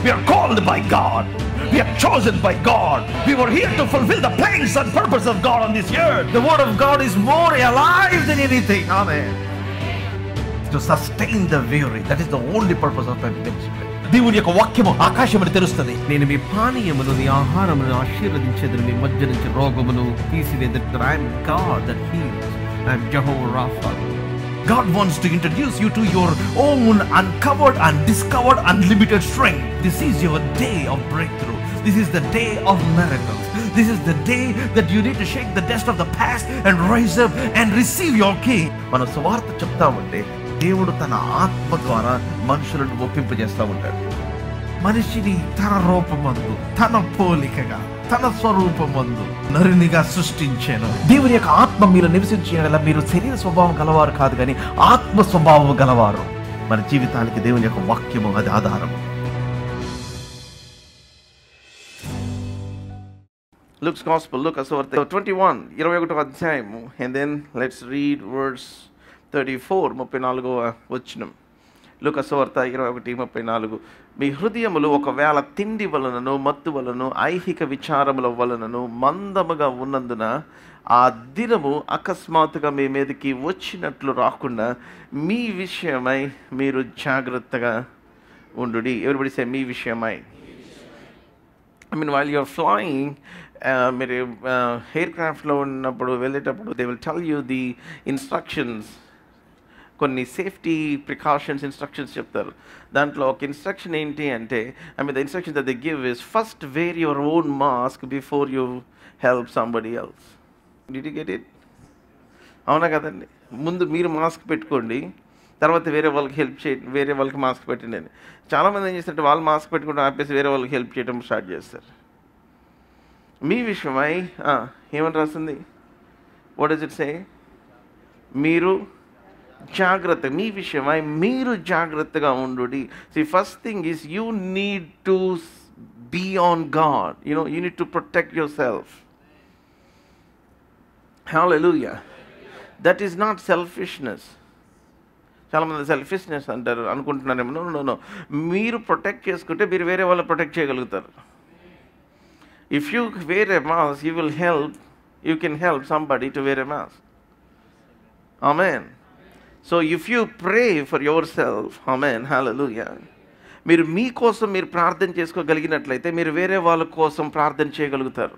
We are called by God. We are chosen by God. We were here to fulfill the plans and purpose of God on this earth. The word of God is more alive than anything. Amen. To sustain the weary. That is the only purpose of my ministry. దేవుని యొక్క వాక్యము ఆకాశమును తెరుస్తుంది నేను మీ పానీయమును మీ ఆహారమును ఆశీర్వదించేదని మీ మధ్య నుంచి రోగమును తీసివేదరు I am God that heals I am Jehovah Rapha God wants to introduce you to your own uncovered and discovered unlimited strength. This is your day of breakthrough. This is the day of miracles. This is the day that you need to shake the dust of the past and rise up and receive your king. మన సువార్త చెప్తా ఉంటే దేవుడు తన ఆత్మ ద్వారా మనుషులను ఒప్పింపజేస్తూ ఉంటాడు మనిషిని తన రూపమందు తన పోలికగా తన స్వరూపమందు నరునిగా సృష్టించాను దేవుని యొక్క ఆత్మ మీరు నివసించేలా మీరు శరీర స్వభావం గలవారు కాదు కానీ ఆత్మ స్వభావం గలవారు మన జీవితానికి దేవుని యొక్క వాక్యము అది ఆధారము Luke's Gospel, Luke అసవర్త 21, ఇరవై ఒకటో అధ్యాయము and then let's read words thirty four ముప్పై నాలుగవ వచ్చినం లుక్ అసవర్త ఇరవై ఒకటి ముప్పై నాలుగు మీ హృదయములు ఒకవేళ తిండి వలనను మత్తు వలన ఐహిక విచారముల వలనను మందముగా ఉన్నందున ఆ దినము అకస్మాత్తుగా మీ మీదకి వచ్చినట్లు రాకుండా మీ విషయమై మీరు జాగ్రత్తగా ఉండు ఎవరిబడి సే మీ విషయమై I mean while you're flying మీరు ఎయిర్ క్రాఫ్ట్లో ఉన్నప్పుడు వెళ్ళేటప్పుడు they will tell you the instructions కొన్ని సేఫ్టీ ప్రికాషన్స్ ఇన్స్ట్రక్షన్స్ చెప్తారు దాంట్లో ఒక ఇన్స్ట్రక్షన్ ఏంటి అంటే I mean the instruction that they give is first wear your own mask before you help somebody else did you get it అవునా కదండి ముందు మీరు మాస్క్ పెట్టుకోండి తర్వాత వేరే వాళ్ళకి హెల్ప్ చేయండి వేరే వాళ్ళకి మాస్క్ పెట్టండి అని చాలామంది ఏం చేస్తారంటే వాళ్ళు మాస్క్ పెట్టుకుంటే ఆపేసి వేరే వాళ్ళకి హెల్ప్ చేయడం స్టార్ట్ చేస్తారు మీ విషయమై ఆ, ఏమని రాస్తుంది వాట్ ఇస్ ఇట్ సే మీరు జాగ్రత్త మీ విషయమై మీరు జాగ్రత్తగా ఉండు see first thing is you need to be on God you know you need to protect yourself Hallelujah. That is not selfishness. చాలామంది సెల్ఫిష్నెస్ అంటారు అనుకుంటున్నారేమో నో నో నో మీరు ప్రొటెక్ట్ చేసుకుంటే మీరు వేరే వాళ్ళు ప్రొటెక్ట్ చేయగలుగుతారు if you wear a mask you will help you can help somebody to wear a mask amen so if you pray for yourself amen hallelujah మీరు మీకోసం మీరు ప్రార్థన చేసుకోగలిగినట్లయితే మీరు వేరే వాళ్ళ కోసం ప్రార్థన చేయగలుగుతారు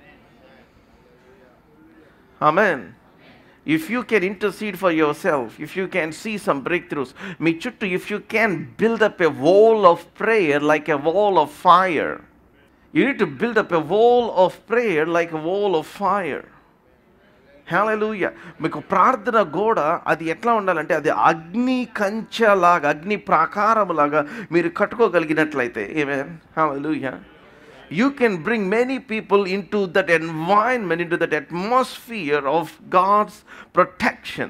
amen if you can intercede for yourself, if you can see some breakthroughs, మీ చుట్టూ if you can build up a wall of prayer like a wall of fire, you need to build up a wall of prayer like a wall of fire. హalleluya మీకు ప్రార్థన గోడ అది ఎట్లా ఉండాలంటే అది అగ్ని కంచెలాగా అగ్ని ప్రాకారములాగా మీరు కట్టుకోగలిగినట్లయితే ఏమే హalleluya you can bring many people into that environment, into that atmosphere of God's protection.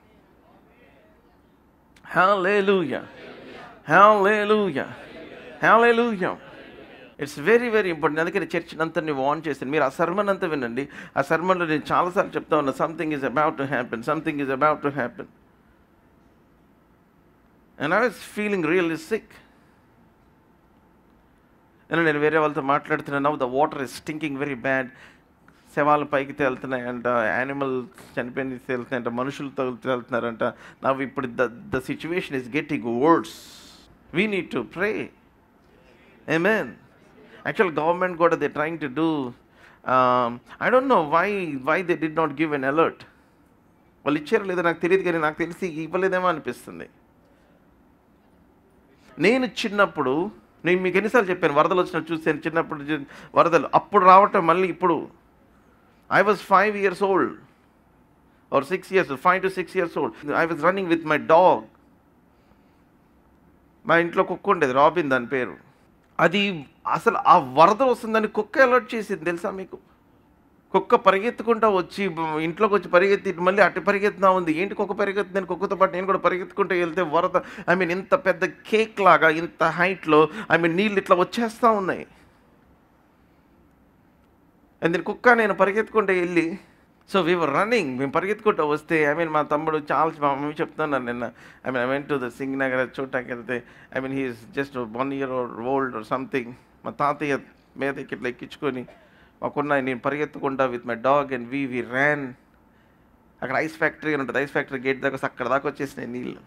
Hallelujah. Hallelujah. Hallelujah. It's very very important అందుకని చర్చ్ అంతా నేను వాన్ చేశాను మీరు ఆ సర్మన్ అంతా వినండి ఆ సర్మన్లో నేను చాలాసార్లు చెప్తా ఉన్నా something is about to happen something is about to happen and I was feeling really sick నేను నేను వేరే వాళ్ళతో మాట్లాడుతున్నాను the water is stinking very bad శవాలు పైకి తేలుతున్నాయంట యానిమల్ చనిపోయింది తేలుతున్నాయంట మనుషులతో తేలుతున్నారంట నవ్వు ఇప్పుడు the the situation is getting worse we need to pray Amen. Actual government got they're trying to do. Um, I don't know why why they did not give an alert. వాళ్ళు ఇచ్చారో లేదో నాకు తెలియదు కానీ నాకు తెలిసి ఇవ్వలేదేమో అనిపిస్తుంది నేను చిన్నప్పుడు నేను మీకు ఎన్నిసార్లు చెప్పాను వరదలు వచ్చినట్టు చూసాను చిన్నప్పుడు జ- వరదలు అప్పుడు రావటం మళ్ళీ ఇప్పుడు I was five years old or six years five to six years old I was running with my dog మా ఇంట్లో కుక్క ఉండేది రాబిన్ దాని పేరు అది అసలు ఆ వరద వస్తుందని కుక్క అలర్ట్ చేసింది తెలుసా మీకు కుక్క పరిగెత్తుకుంటా వచ్చి బ- ఇంట్లోకి వచ్చి పరిగెత్తి మళ్ళీ అటు పరిగెత్తుతా ఉంది ఏంటి కుక్క పరిగెత్తుందని కుక్కతో పాటు నేను కూడా పరిగెత్తుకుంటూ వెళ్తే వరద ఐ మీన్ ఇంత పెద్ద కేక్ లాగా ఇంత హైట్లో ఐ మీన్ నీళ్ళు ఇట్లా వచ్చేస్తూ ఉన్నాయి అండ్ నేను కుక్క నేను పరిగెత్తుకుంటూ వెళ్ళి సో వీవర్ రన్నింగ్ మేము పరిగెత్తుకుంటూ వస్తే ఐ మీన్ మా తమ్ముడు చాలా మా మమ్మీ చెప్తున్నారు నిన్న I mean I went to the Singh Nagar చూడటానికి వెళ్తే I mean he is just one year old or something మా తాతయ్య మీదకి ఇట్లా ఎక్కించుకొని మాకున్న నేను పరిగెత్తుకుంటా with my dog and we we ran అక్కడ ఐస్ ఫ్యాక్టరీ అని ఉంటుంది ఐస్ ఫ్యాక్టరీ గేట్ దాకా అక్కడ దాకా వచ్చేసినాయి నీళ్ళు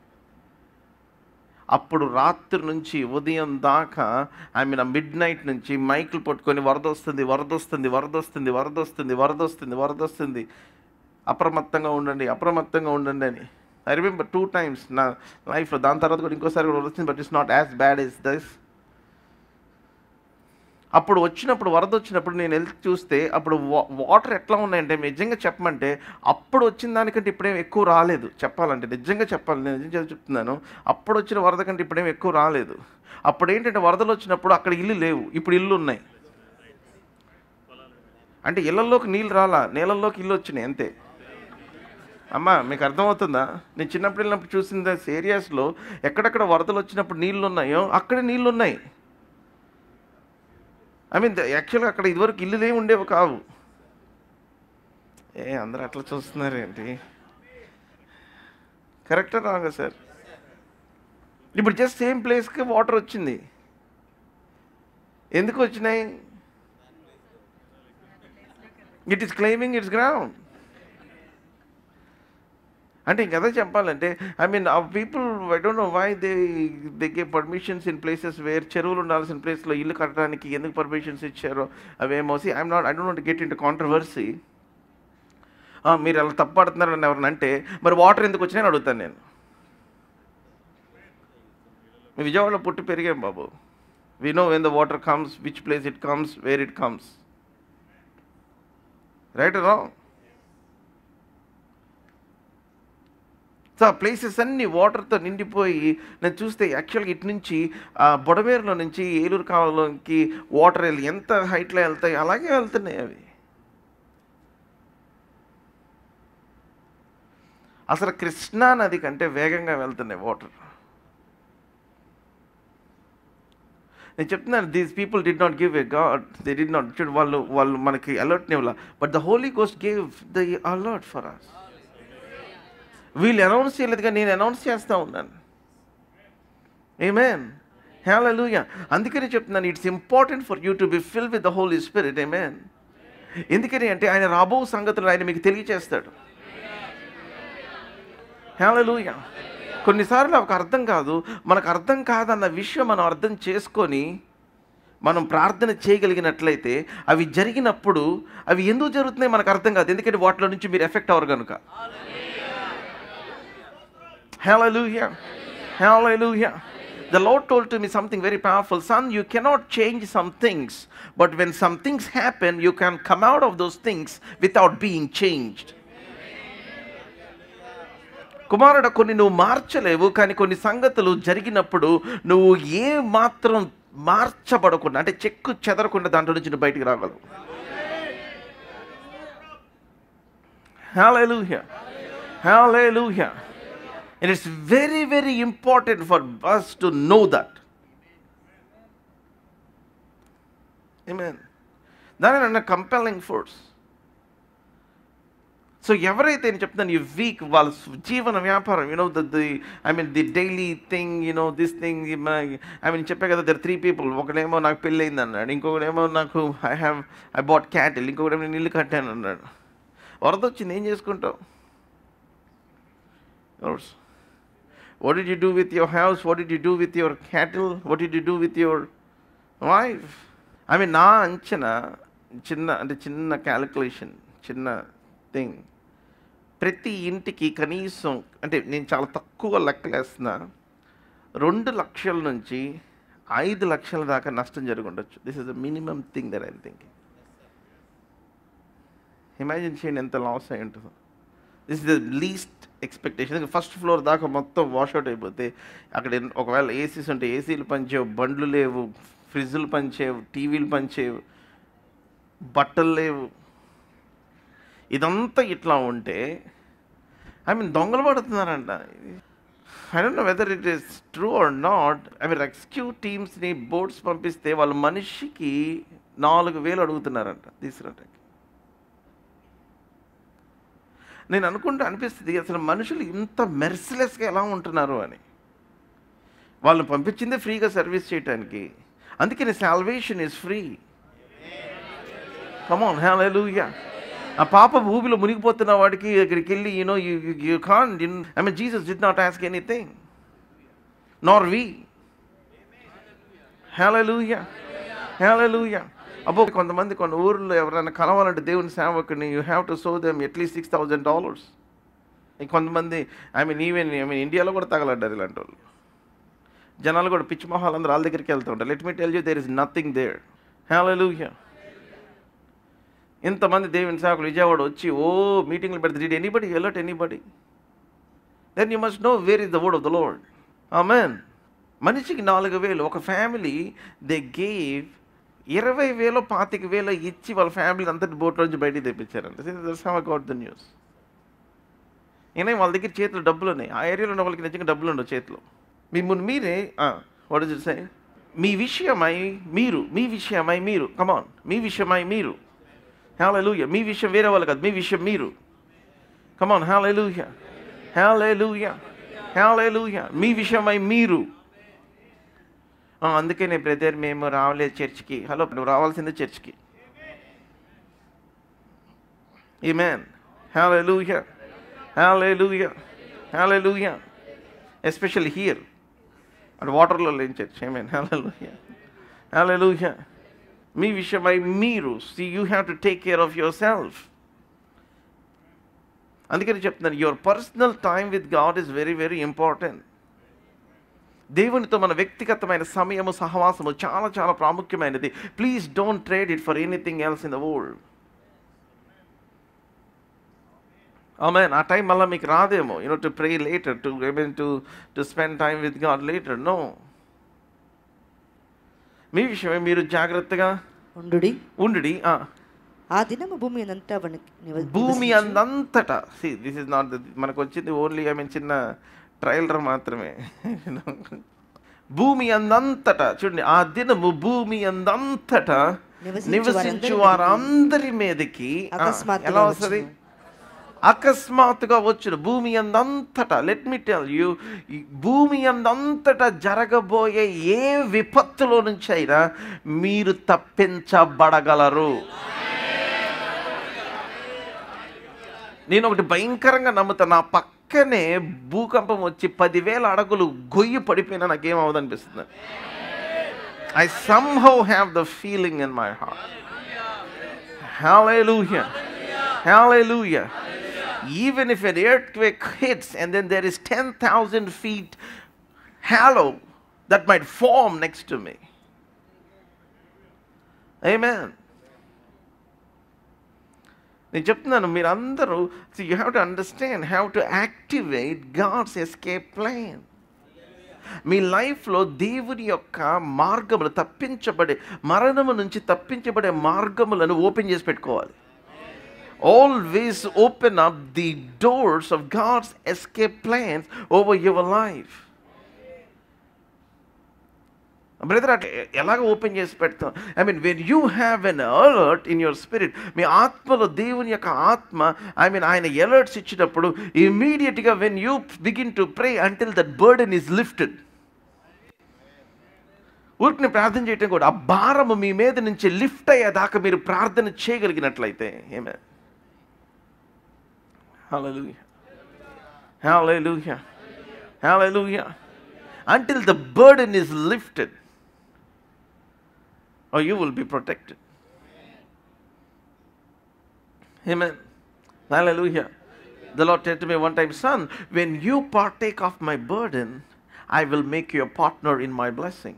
అప్పుడు రాత్రి నుంచి ఉదయం దాకా ఐ మీన్ మిడ్ నైట్ నుంచి మైకులు పట్టుకొని వరద వస్తుంది వరద వస్తుంది వరద వస్తుంది వరద వస్తుంది వరద వస్తుంది వరద వస్తుంది అప్రమత్తంగా ఉండండి అప్రమత్తంగా ఉండండి అని ఐ రిమెంబర్ టూ టైమ్స్ నా లైఫ్లో దాని తర్వాత కూడా ఇంకోసారి కూడా వచ్చింది but it's not as bad is this అప్పుడు వచ్చినప్పుడు వరద వచ్చినప్పుడు నేను వెళ్ళి చూస్తే అప్పుడు వా- వాటర్ ఎట్లా ఉన్నాయంటే నిజంగా చెప్పమంటే అప్పుడు వచ్చిన దానికంటే ఇప్పుడేం ఎక్కువ రాలేదు చెప్పాలంటే నిజంగా చెప్పాలి నేను నిజంగా చెప్తున్నాను అప్పుడు వచ్చిన వరద కంటే ఇప్పుడేం ఎక్కువ రాలేదు అప్పుడు ఏంటంటే వరదలు వచ్చినప్పుడు అక్కడ ఇల్లు లేవు ఇప్పుడు ఇల్లు ఉన్నాయి అంటే ఇళ్లలోకి నీళ్ళు రాలా నీళ్ళల్లోకి ఇల్లు వచ్చినాయి అంతే అమ్మా మీకు అర్థమవుతుందా నేను చిన్నప్పుడు వెళ్ళినప్పుడు చూసిన ఏరియాస్లో ఎక్కడెక్కడ వరదలు వచ్చినప్పుడు నీళ్ళు ఉన్నాయో అక్కడే నీళ్ళు ఉన్నాయి ఐ మీన్ యాక్చువల్గా అక్కడ ఇదివరకు ఇల్లులే ఉండేవి కావు ఏ అందరూ అట్లా చూస్తున్నారు ఏంటి కరెక్టా రాగా సార్ ఇప్పుడు జస్ట్ సేమ్ ప్లేస్కి వాటర్ వచ్చింది ఎందుకు వచ్చినాయి it is claiming its ground అంటే ఇంకదే చెప్పాలంటే I mean a people I don't know why they they gave permissions in places where చెరువులు ఉండాల్సిన ప్లేస్లో ఇల్లు కట్టడానికి ఎందుకు పర్మిషన్స్ ఇచ్చారో అవేమో see I'm not I don't get into controversy మీరు అలా తప్పడుతున్నారని ఎవరిని అంటే మరి వాటర్ ఎందుకు వచ్చినాయని అడుగుతాను నేను మీ విజయవాడలో పుట్టి పెరిగాం బాబు we know when the water comes which place it comes where it comes right wrong so ఆ ప్లేసెస్ అన్నీ వాటర్తో నిండిపోయి నేను చూస్తే యాక్చువల్గా ఇటు నుంచి ఆ బొడమేరులో నుంచి ఏలూరు కావలోకి వాటర్ వెళ్ళి ఎంత హైట్లో వెళ్తాయి అలాగే వెళ్తున్నాయి అవి అసలు కృష్ణా నది కంటే వేగంగా వెళ్తున్నాయి వాటర్ నేను చెప్తున్నాను these people did not give a God they did not చూడు వాళ్ళు వాళ్ళు మనకి అలర్ట్ ఇవ్వాల but the Holi Ghost gave the alert for us వీళ్ళు అనౌన్స్ చేయలేదు కానీ నేను అనౌన్స్ చేస్తూ ఉన్నాను ఏమేన్ హేళూయ అందుకని చెప్తున్నాను it's important for you to be fill with the Holi Spirit amen ఎందుకని అంటే ఆయన రాబో సంగతులు ఆయన మీకు తెలియచేస్తాడు హేళూయ కొన్నిసార్లు ఒక అర్థం కాదు మనకు అర్థం కాదన్న విషయం మనం అర్థం చేసుకొని మనం ప్రార్థన చేయగలిగినట్లయితే అవి జరిగినప్పుడు అవి ఎందుకు జరుగుతున్నాయి మనకు అర్థం కాదు ఎందుకంటే వాటిలో నుంచి మీరు ఎఫెక్ట్ అవ్వరు కనుక Hallelujah. Hallelujah. The Lord told to me something very powerful. Son, you cannot change some things, but when some things happen, you can come out of those things without being changed. కుమారుడ కొన్ని నువ్వు మార్చలేవు కానీ కొన్ని సంగతులు జరిగినప్పుడు నువ్వు ఏ మాత్రం మార్చబడకుండా అంటే చెక్కు చెదరకుండా దాంట్లో నుంచి నువ్వు బయటికి రాగలవు Hallelujah. Hallelujah. And it's very, very important for us to know that. Amen. దాని అన్న కంపెలింగ్ ఫోర్స్ సో ఎవరైతే నేను చెప్తాను ఈ వీక్ వాళ్ళ జీవన వ్యాపారం you know the the I mean the daily thing you know this thing I mean చెప్పే కదా దర్ త్రీ పీపుల్ ఒకడేమో నాకు పెళ్ళయింది అన్నాడు ఇంకొకడేమో నాకు I have I bought cattle ఇంకొకడేమో నేను ఇల్లు కట్టాను అన్నాడు వరద వచ్చింది ఏం చేసుకుంటావు What did you do with your house? What did you do with your cattle? What did you do with your wife? I mean, నా అంచనా చిన్న అంటే చిన్న క్యాలిక్యులేషన్ చిన్న థింగ్ ప్రతి ఇంటికి కనీసం అంటే నేను చాలా తక్కువ లెక్కలేస్తున్నా రెండు లక్షల నుంచి ఐదు లక్షల దాకా నష్టం జరిగి ఉండొచ్చు this is the minimum thing that I'm thinking imagine చేయండి ఎంత లాస్ అయి ఉంటుందో this is the least expectation first floor దాకా మొత్తం వాష్అవుట్ అయిపోతే అక్కడ ఎన్- ఒకవేళ ఏసీస్ ఉంటే ఏసీలు పనిచేవు బండ్లు లేవు ఫ్రిడ్జ్లు పనిచేవు టీవీలు పనిచేవు బట్టలు లేవు ఇదంతా ఇట్లా ఉంటే ఐ మీన్ దొంగలు పడుతున్నారంట I don't know whether it is true or not I mean rescue టీమ్స్ని బోట్స్ పంపిస్తే వాళ్ళ మనిషికి నాలుగు వేలు అడుగుతున్నారంట తీసుకురావడానికి నేను అనుకుంటూ అనిపిస్తుంది అసలు మనుషులు ఇంత మెర్సిలెస్గా ఎలా ఉంటున్నారు అని వాళ్ళని పంపించిందే ఫ్రీగా సర్వీస్ చేయడానికి అందుకని salvation is free come on hallelujah ఆ పాప ఊబిలో మునిగిపోతున్న వాడికి ఇక్కడికి వెళ్ళి you know you you can I mean Jesus did not ask anything nor we హల్లెలూయా హల్లెలూయా అబ్బో కొంతమంది కొన్ని ఊర్లో ఎవరైనా కలవాలంటే దేవుని సేవకుని you have to sow them at least six thousand dollars కొంతమంది I mean even I mean ఇండియాలో కూడా తగలడ్డారు ఇలాంటి వాళ్ళు జనాలు కూడా పిచ్చి మొహాలు అందరూ వాళ్ళ దగ్గరికి వెళ్తూ ఉంటారు let me tell you there is nothing there hallelujah ఇంతమంది దేవుని సేవకులు విజయవాడ వచ్చి ఓ మీటింగ్లు పెడితే did anybody alert anybody then you must know where is the word of the Lord amen మనిషికి నాలుగు వేలు ఒక ఫ్యామిలీ దే గేవ్ ఇరవై వేలు పాతిక వేలు ఇచ్చి వాళ్ళ ఫ్యామిలీ అంతటి బోట్లో నుంచి బయటికి తెప్పించారంట గాట్ ద న్యూస్ ఈయన వాళ్ళ దగ్గర చేతిలో డబ్బులు ఉన్నాయి ఆ ఏరియాలో ఉన్న వాళ్ళకి నిజంగా డబ్బులు ఉండవు చేతిలో మిమ్మల్ని మీరే వాట్ ఇస్ సై మీ విషయమై మీరు మీ విషయమై మీరు కమాన్ మీ విషయమై మీరు హేళూయ మీ విషయం వేరే వాళ్ళు కాదు మీ విషయం మీరు కమాన్ హేళూయ హేళూయ హేళూయ మీ విషయమై మీరు ఆ, అందుకే నేను బ్రదర్ మేము రావలేదు చర్చ్కి హలో నువ్వు రావాల్సిందే చర్చ్కి ఈమెన్ హేళూయ హేళూయ హేళూయ ఎస్పెషల్లీ హియర్ అటు వాటర్లో లేని చర్చ్ ఏమేన్ హేళూయ హేళూయ మీ విషయమై మీరు see you have to take care of yourself అందుకని చెప్తున్నాను your personal time with God is very very important దేవునితో మన వ్యక్తిగతమైన సమయము సహవాసము చాలా చాలా ప్రాముఖ్యమైనది please don't trade it for anything else in the world amen ఆ టైం మళ్ళీ మీకు రాదేమో you know to pray later to I mean to to spend time with God later no మీ విషయమే మీరు జాగ్రత్తగా ఉండుడి ఉండుడి ఆ, ఆ దినము భూమి అంతా వణికి నివ- భూమి నివసించు. అందంతటా సి దిస్ ఇస్ నాట్ మనకు వచ్చింది ఓన్లీ ఐ మీన్ చిన్న ట్రైలర్ మాత్రమే భూమి అందంతటా చూడండి ఆ దినము భూమి అందంతటా నివసించు నివసించు వారందరి వారందరి మీదకి ఆ, అకస్మాత్తుగా ఎలా వస్తుంది వచ్చును. అకస్మాత్తుగా వచ్చిన భూమి అందంతటా లెట్ మీ టెల్ యూ భూమి అందంతటా జరగబోయే ఏ విపత్తులో నుంచి అయినా మీరు తప్పించబడగలరు నేను ఒకటి భయంకరంగా నమ్ముతా నా పక్కనే భూకంపం వచ్చి పదివేల అడుగులు గొయ్యి పడిపోయినా నాకేం అనిపిస్తుంది I somehow have the feeling in my heart Hallelujah. Hallelujah. Even if an earthquake hits and then there is 10,000 feet hollow that might form next to me. Amen. నేను చెప్తున్నాను మీరందరూ you have to understand have to activate God's escape plan మీ లైఫ్లో దేవుని యొక్క మార్గములు తప్పించబడే మరణము నుంచి తప్పించబడే మార్గములను ఓపెన్ చేసి పెట్టుకోవాలి always open up the doors of God's escape plans over your life brother అట్లా ఎలాగ ఓపెన్ చేసి పెడతాం I mean when you have an alert in your spirit మీ ఆత్మలో దేవుని యొక్క ఆత్మ ఐ మీన్ ఆయన అలర్ట్స్ ఇచ్చినప్పుడు ఇమీడియట్గా when you begin to pray until that burden is lifted ఊరికి ప్రార్థన చేయటం కూడా ఆ భారము మీ మీద నుంచి లిఫ్ట్ అయ్యేదాకా మీరు ప్రార్థన చేయగలిగినట్లయితే ఏమే Hallelujah. Hallelujah. Hallelujah. Until the burden is lifted, or you will be protected. Amen. Hallelujah. The Lord said to me one time, Son, when you partake of my burden, I will make you a partner in my blessing.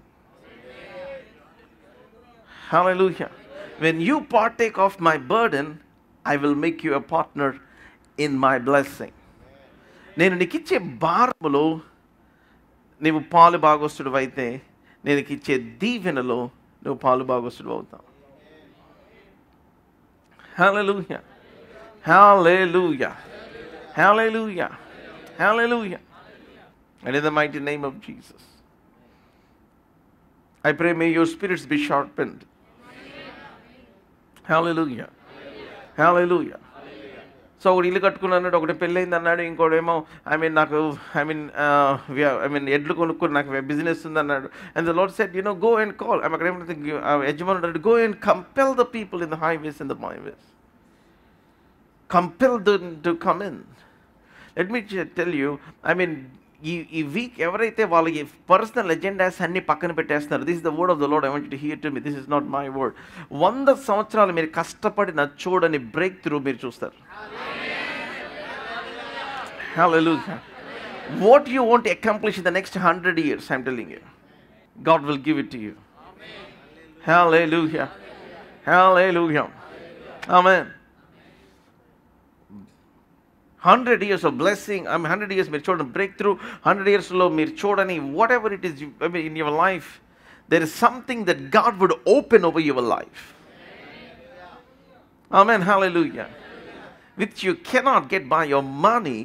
Hallelujah. When you partake of my burden, I will make you a partner in my blessing. నేను నీకు ఇచ్చే భారములో నీవు పాలు భాగస్తుడు అయితే నేను నీకు ఇచ్చే దీవెనలో నువ్వు పాలు భాగస్తుడు అవుతావు Hallelujah. Hallelujah. Hallelujah. Hallelujah. And in the mighty name of Jesus. I pray may your spirits be sharpened. Hallelujah. Hallelujah. So ఒకటి ఇల్లు కట్టుకున్నాడు ఒకటి పెళ్ళయింది అన్నాడు ఇంకోటేమో ఐ మీన్ నాకు ఐ మీన్ ఐ మీన్ ఎడ్లు కొనుక్కుని నాకు బిజినెస్ ఉంది అన్నాడు and the Lord said you know go and call ఆమె అక్కడ ఏమంటే యజమానుడు go and compel the people in the highways in the highways compel the to come in let me tell you I mean ఈ ఈ week ఎవరైతే వాళ్ళకి personal agendas అన్ని పక్కన పెట్టేస్తున్నారు this is the word of the Lord I want to hear to me this is not my word వంద సంవత్సరాలు మీరు కష్టపడిన చూడని బ్రేక్ త్రూ మీరు చూస్తారు Hallelujah. What you want to accomplish in the next hundred years, I'm telling you, God will give it to you. Hallelujah. Hallelujah. Amen. Hundred years of blessing I mean hundred years మీరు చూడండి breakthrough hundred ఇయర్స్లో మీరు చూడని whatever it is I mean in your life there is something that God would open over your life amen hallelujah which you cannot get by your money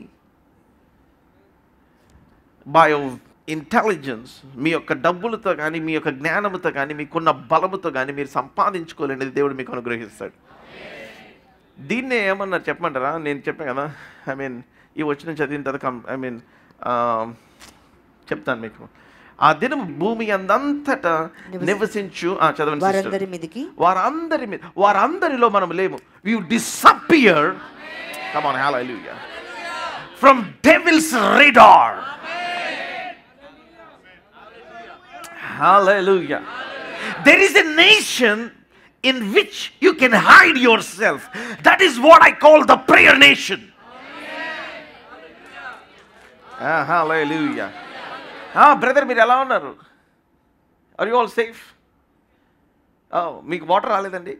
by your intelligence మీ యొక్క డబ్బులతో కానీ మీ యొక్క జ్ఞానముతో కానీ మీకున్న బలముతో కానీ మీరు సంపాదించుకోలేనిది దేవుడు మీకు అనుగ్రహిస్తాడు దీన్నే ఏమన్నారు చెప్పమంటారా నేను చెప్పాను కదా ఐ మీన్ ఈ వచ్చిన చదివిన తర్వాత కం ఐ మీన్ చెప్తాను మీకు ఆ దినం భూమి అందంతటా నివసి- నివసించు ఆ, చదవండి sister. వారందరి మీదికి వారందరి మీద వారందరిలో మనం లేము you disappear come on hallelujah from devil's radar hallelujah there is a nation in which you can hide yourself that is what i call the prayer nation Ah, hallelujah ah brother మీరు ఎలా ఉన్నారు are you all safe మీకు water రాలేదండి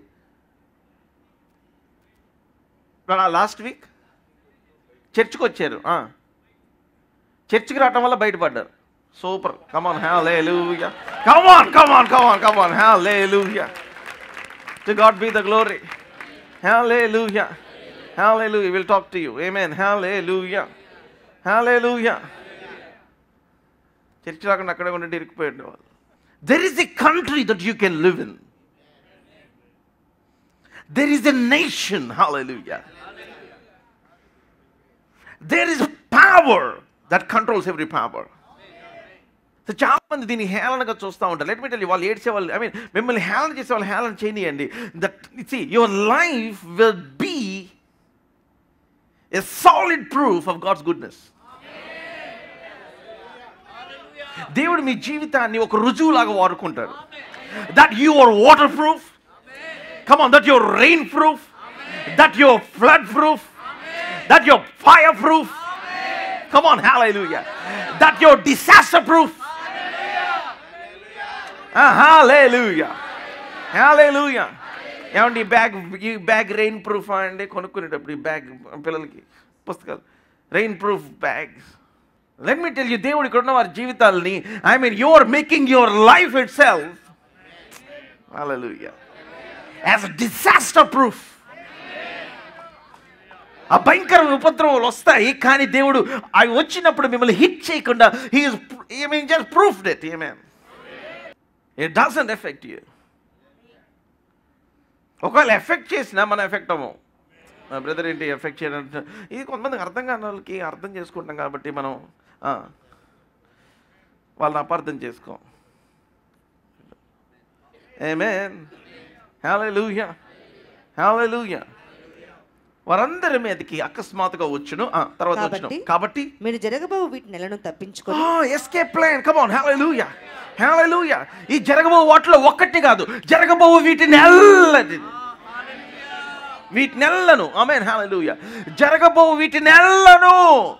last week చర్చ్కి వచ్చారు ఆ. చర్చ్కి రావటం వల్ల బయటపడ్డారు సూపర్ కమాన్ హ్యా లే లూయా కమాన్ కమాన్ కమాన్ కమాన్ hallelujah to God be the glory hallelujah hallelujah will talk to you amen hallelujah లే లూయా చర్చ్ రాకుండా అక్కడే ఉండి ఇరుక్కుపోయాడు వాళ్ళు there is a country that you can live in There is a nation, hallelujah. There is power that controls every power. So చాలా మంది దీన్ని హేళనగా చూస్తూ ఉంటారు లెట్ మీ టెల్ వాళ్ళు ఏడ్చే వాళ్ళు ఐ మీన్ మిమ్మల్ని హేళన చేసే వాళ్ళు హేళన చేయనియండి that see your life will be a solid proof of God's goodness దేవుడు మీ జీవితాన్ని ఒక రుజువులాగా వాడుకుంటాడు that you are waterproof Come on, that you're rain proof, that you're flood proof, that you're fire proof. Come on, hallelujah. That you're disaster proof. Ah, hallelujah. Hallelujah. ఏమండి ఈ bag ఈ bag rain proof అండి కొనుక్కునేటప్పుడు ఈ bag పిల్లలకి పుస్తకాలు rainproof bags let me tell you దేవుడు ఇక్కడ ఉన్న వారి జీవితాలని I mean you are making your life itself Hallelujah. As a disaster proof. ఆ భయంకరమైన ఉపద్రవాలు వస్తాయి కానీ దేవుడు అవి వచ్చినప్పుడు మిమ్మల్ని హిట్ చేయకుండా he I mean just proof that a man it doesn't affect you ఒకవేళ ఎఫెక్ట్ చేసినా మనం ఎఫెక్ట్ అవ్వం మా బ్రదర్ ఏంటి ఎఫెక్ట్ చేయడం ఇది కొంతమందికి అర్థం కాని వాళ్ళకి అర్థం చేసుకుంటాం కాబట్టి మనం ఆ, వాళ్ళని అపార్థం చేసుకోం Amen. Hallelujah. Hallelujah. వారందరి మీదకి అకస్మాత్తుగా వచ్చును ఆ, తర్వాత వచ్చును కాబట్టి- కాబట్టి మీరు జరగబోవు వీటి నెలను తప్పించుకొని escape plan come on hallelujah hallelujah ఈ జరగబో వాటిలో ఒక్కటి కాదు జరగబో వీటి నెల్లది వీటి నెల్లను ఆమెన్ హల్లెలూయా జరగబో వీటి నెల్లను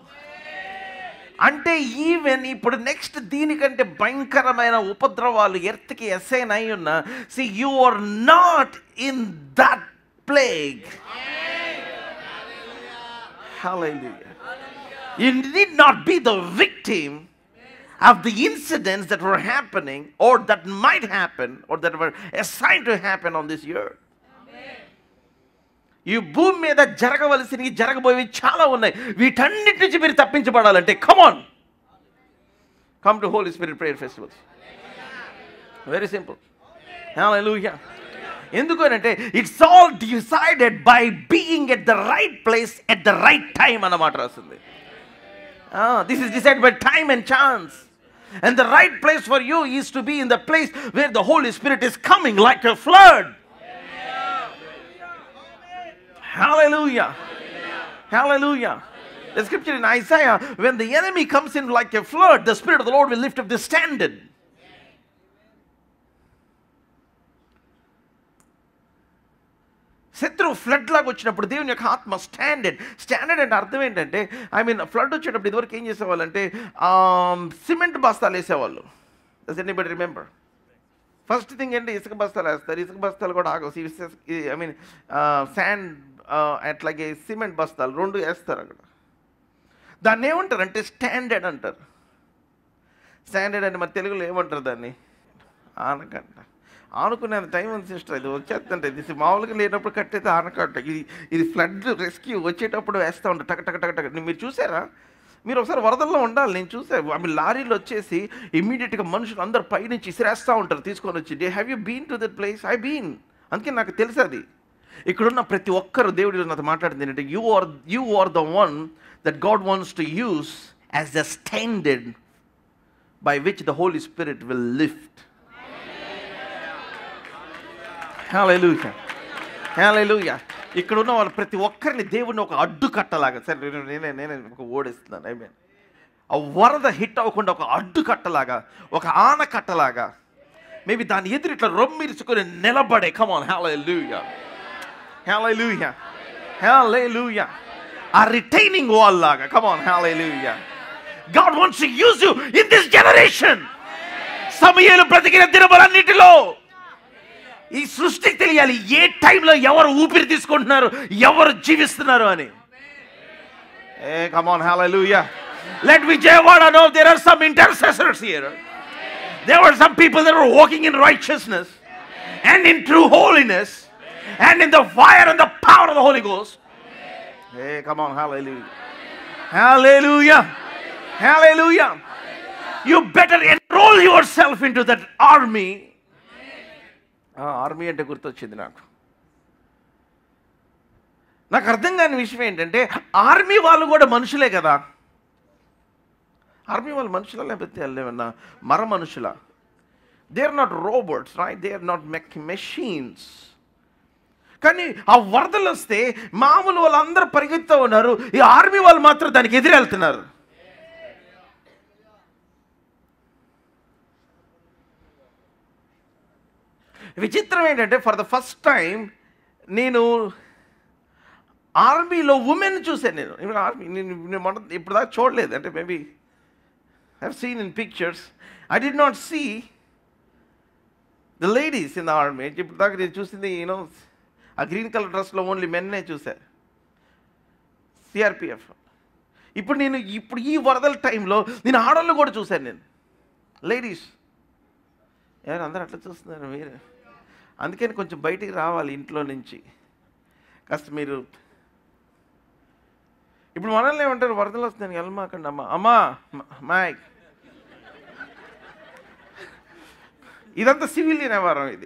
అంటే ఈవెన్ ఇప్పుడు నెక్స్ట్ దీనికంటే భయంకరమైన ఉపద్రవాలు ఎర్త్కి అసైన్ అయి ఉన్న see you are not in that plague Hallelujah. You need not be the victim of the incidents that were happening or that might happen or that were assigned to happen on this earth. ఈ భూమి మీద జరగవలసినవి జరగబోయేవి చాలా ఉన్నాయి వీటన్నిటి నుంచి మీరు తప్పించబడాలంటే come on come to Holy Spirit prayer festivals very simple hallelujah ఎందుకు అని అంటే it's all decided by being at the right place at the right time అన్నమాట రాస్తుంది this is decide by time and chance and the right place for you is to be in the place where the Holi Spirit is coming like a flood Hallelujah. Hallelujah. The scripture in Isaiah, when the enemy comes in like a flood, the Spirit of the Lord will lift up the standard. శత్రువు flood లాగా వచ్చినప్పుడు దేవుని యొక్క ఆత్మ standard standard అంటే అర్థం ఏంటంటే I mean flood వచ్చేటప్పుడు ఇదివరకు ఏం చేసేవాళ్ళు అంటే సిమెంట్ బస్తాలు వేసేవాళ్ళు does anybody remember first thing ఏంటి ఇసుక బస్తాలు వేస్తారు ఇసుక బస్తాలు కూడా ఆగవు ఐ మీన్ శాండ్ అట్లాగే సిమెంట్ బస్తాలు రెండు వేస్తారు అక్కడ దాన్ని ఏమంటారు అంటే స్టాండర్డ్ అంటారు స్టాండర్డ్ అంటే మరి తెలుగులో ఏమంటారు దాన్ని ఆనకంట ఆనుకునే టైం ఉంది సిస్టర్ ఇది వచ్చేస్తుంటే ఇది మామూలుగా లేనప్పుడు కట్టేది ఆనకట్ట ఇది ఇది ఫ్లడ్ రెస్క్యూ వచ్చేటప్పుడు వేస్తూ ఉంటారు టక టక టక టక మీరు చూసారా మీరు ఒకసారి వరదల్లో ఉండాలి నేను చూసాను ఆమె లారీలు వచ్చేసి ఇమ్మీడియట్గా మనుషులు అందరు పైనుంచి ఇసిరేస్తూ ఉంటారు తీసుకొని వచ్చి day have you been to that place I been అందుకే నాకు తెలుసు అది ఇక్కడున్న ప్రతి ఒక్కరు దేవుడి నాతో మాట్లాడింది ఏంటంటే you are you are the one that God wants to use as the standard by which the Holi Spirit will lift hallelujah hallelujah ఇక్కడ ఉన్న వాళ్ళు ప్రతి ఒక్కరిని దేవుడిని ఒక అడ్డు కట్టలాగా సరే నేను- నేనే నేనే ఒక ఓడిస్తున్నాను ఐ మీన్ ఆ వరద హిట్ అవ్వకుండా ఒక అడ్డు కట్టలాగా ఒక ఆన కట్టలాగా మేబీ దాని ఎదురు ఇట్లా రొమ్మిరుచుకొని నిలబడే కమాన్ హల్లెలూయా హల్లెలూయా హల్లెలూయా ఆ రిటైనింగ్ వాల్ లాగా come on hallelujah God wants to use you in this generation సమయాలు బ్రతికిన దినములన్నిటిలో ఈ సృష్టికి తెలియాలి ఏ టైంలో ఎవరు ఊపిరి తీసుకుంటున్నారు ఎవరు జీవిస్తున్నారు అని ఏ come on hallelujah let Vijayawada know there are some intercessors here there were some people that were walking in righteousness and in true holiness and in the fire and the power of the Holy Ghost. Hey, come on, hallelujah. Hallelujah. Hallelujah. You better enroll yourself into that army. Army అంటే గుర్తొచ్చింది నాకు నాకు అర్థం కాని విషయం ఏంటంటే army వాళ్ళు కూడా మనుషులే కదా ఆర్మీ వాళ్ళు మనుషుల లేకపోతే లేవన్నా మర మనుషుల they are not robots right they are not mech machines కానీ ఆ వరదలు వస్తే మామూలు వాళ్ళందరూ పరిగెత్తుతూ ఉన్నారు ఈ ఆర్మీ వాళ్ళు మాత్రం దానికి ఎదురెళ్తున్నారు విచిత్రం ఏంటంటే ఫర్ ద ఫస్ట్ టైం నేను ఆర్మీలో ఉమెన్ చూశాను నేను ఇప్పుడు ఆర్మీ నేను నేను మొన్న ఇప్పుడు దాకా చూడలేదు అంటే maybe have seen in pictures I did not see the ladies in the army ఇప్పుడు దాకా నేను చూసింది యూనో ఆ గ్రీన్ కలర్ డ్రెస్లో ఓన్లీ మెన్నే చూసా సిఆర్పిఎఫ్ ఇప్పుడు నేను ఇప్పుడు ఈ వరదల టైంలో నేను ఆడవాళ్ళు కూడా చూశాను నేను లేడీస్ ఎవరు అందరూ అట్లా చూస్తున్నారు మీరు అందుకని కొంచెం బయటికి రావాలి ఇంట్లో నుంచి కాస్త మీరు ఇప్పుడు మనల్ని ఏమంటారు వరదలు వస్తున్నాయి వెళ్ళమాకండి అమ్మా అమ్మా మైక్ ఇదంతా సివిలియన్ వ్యవహారం ఇది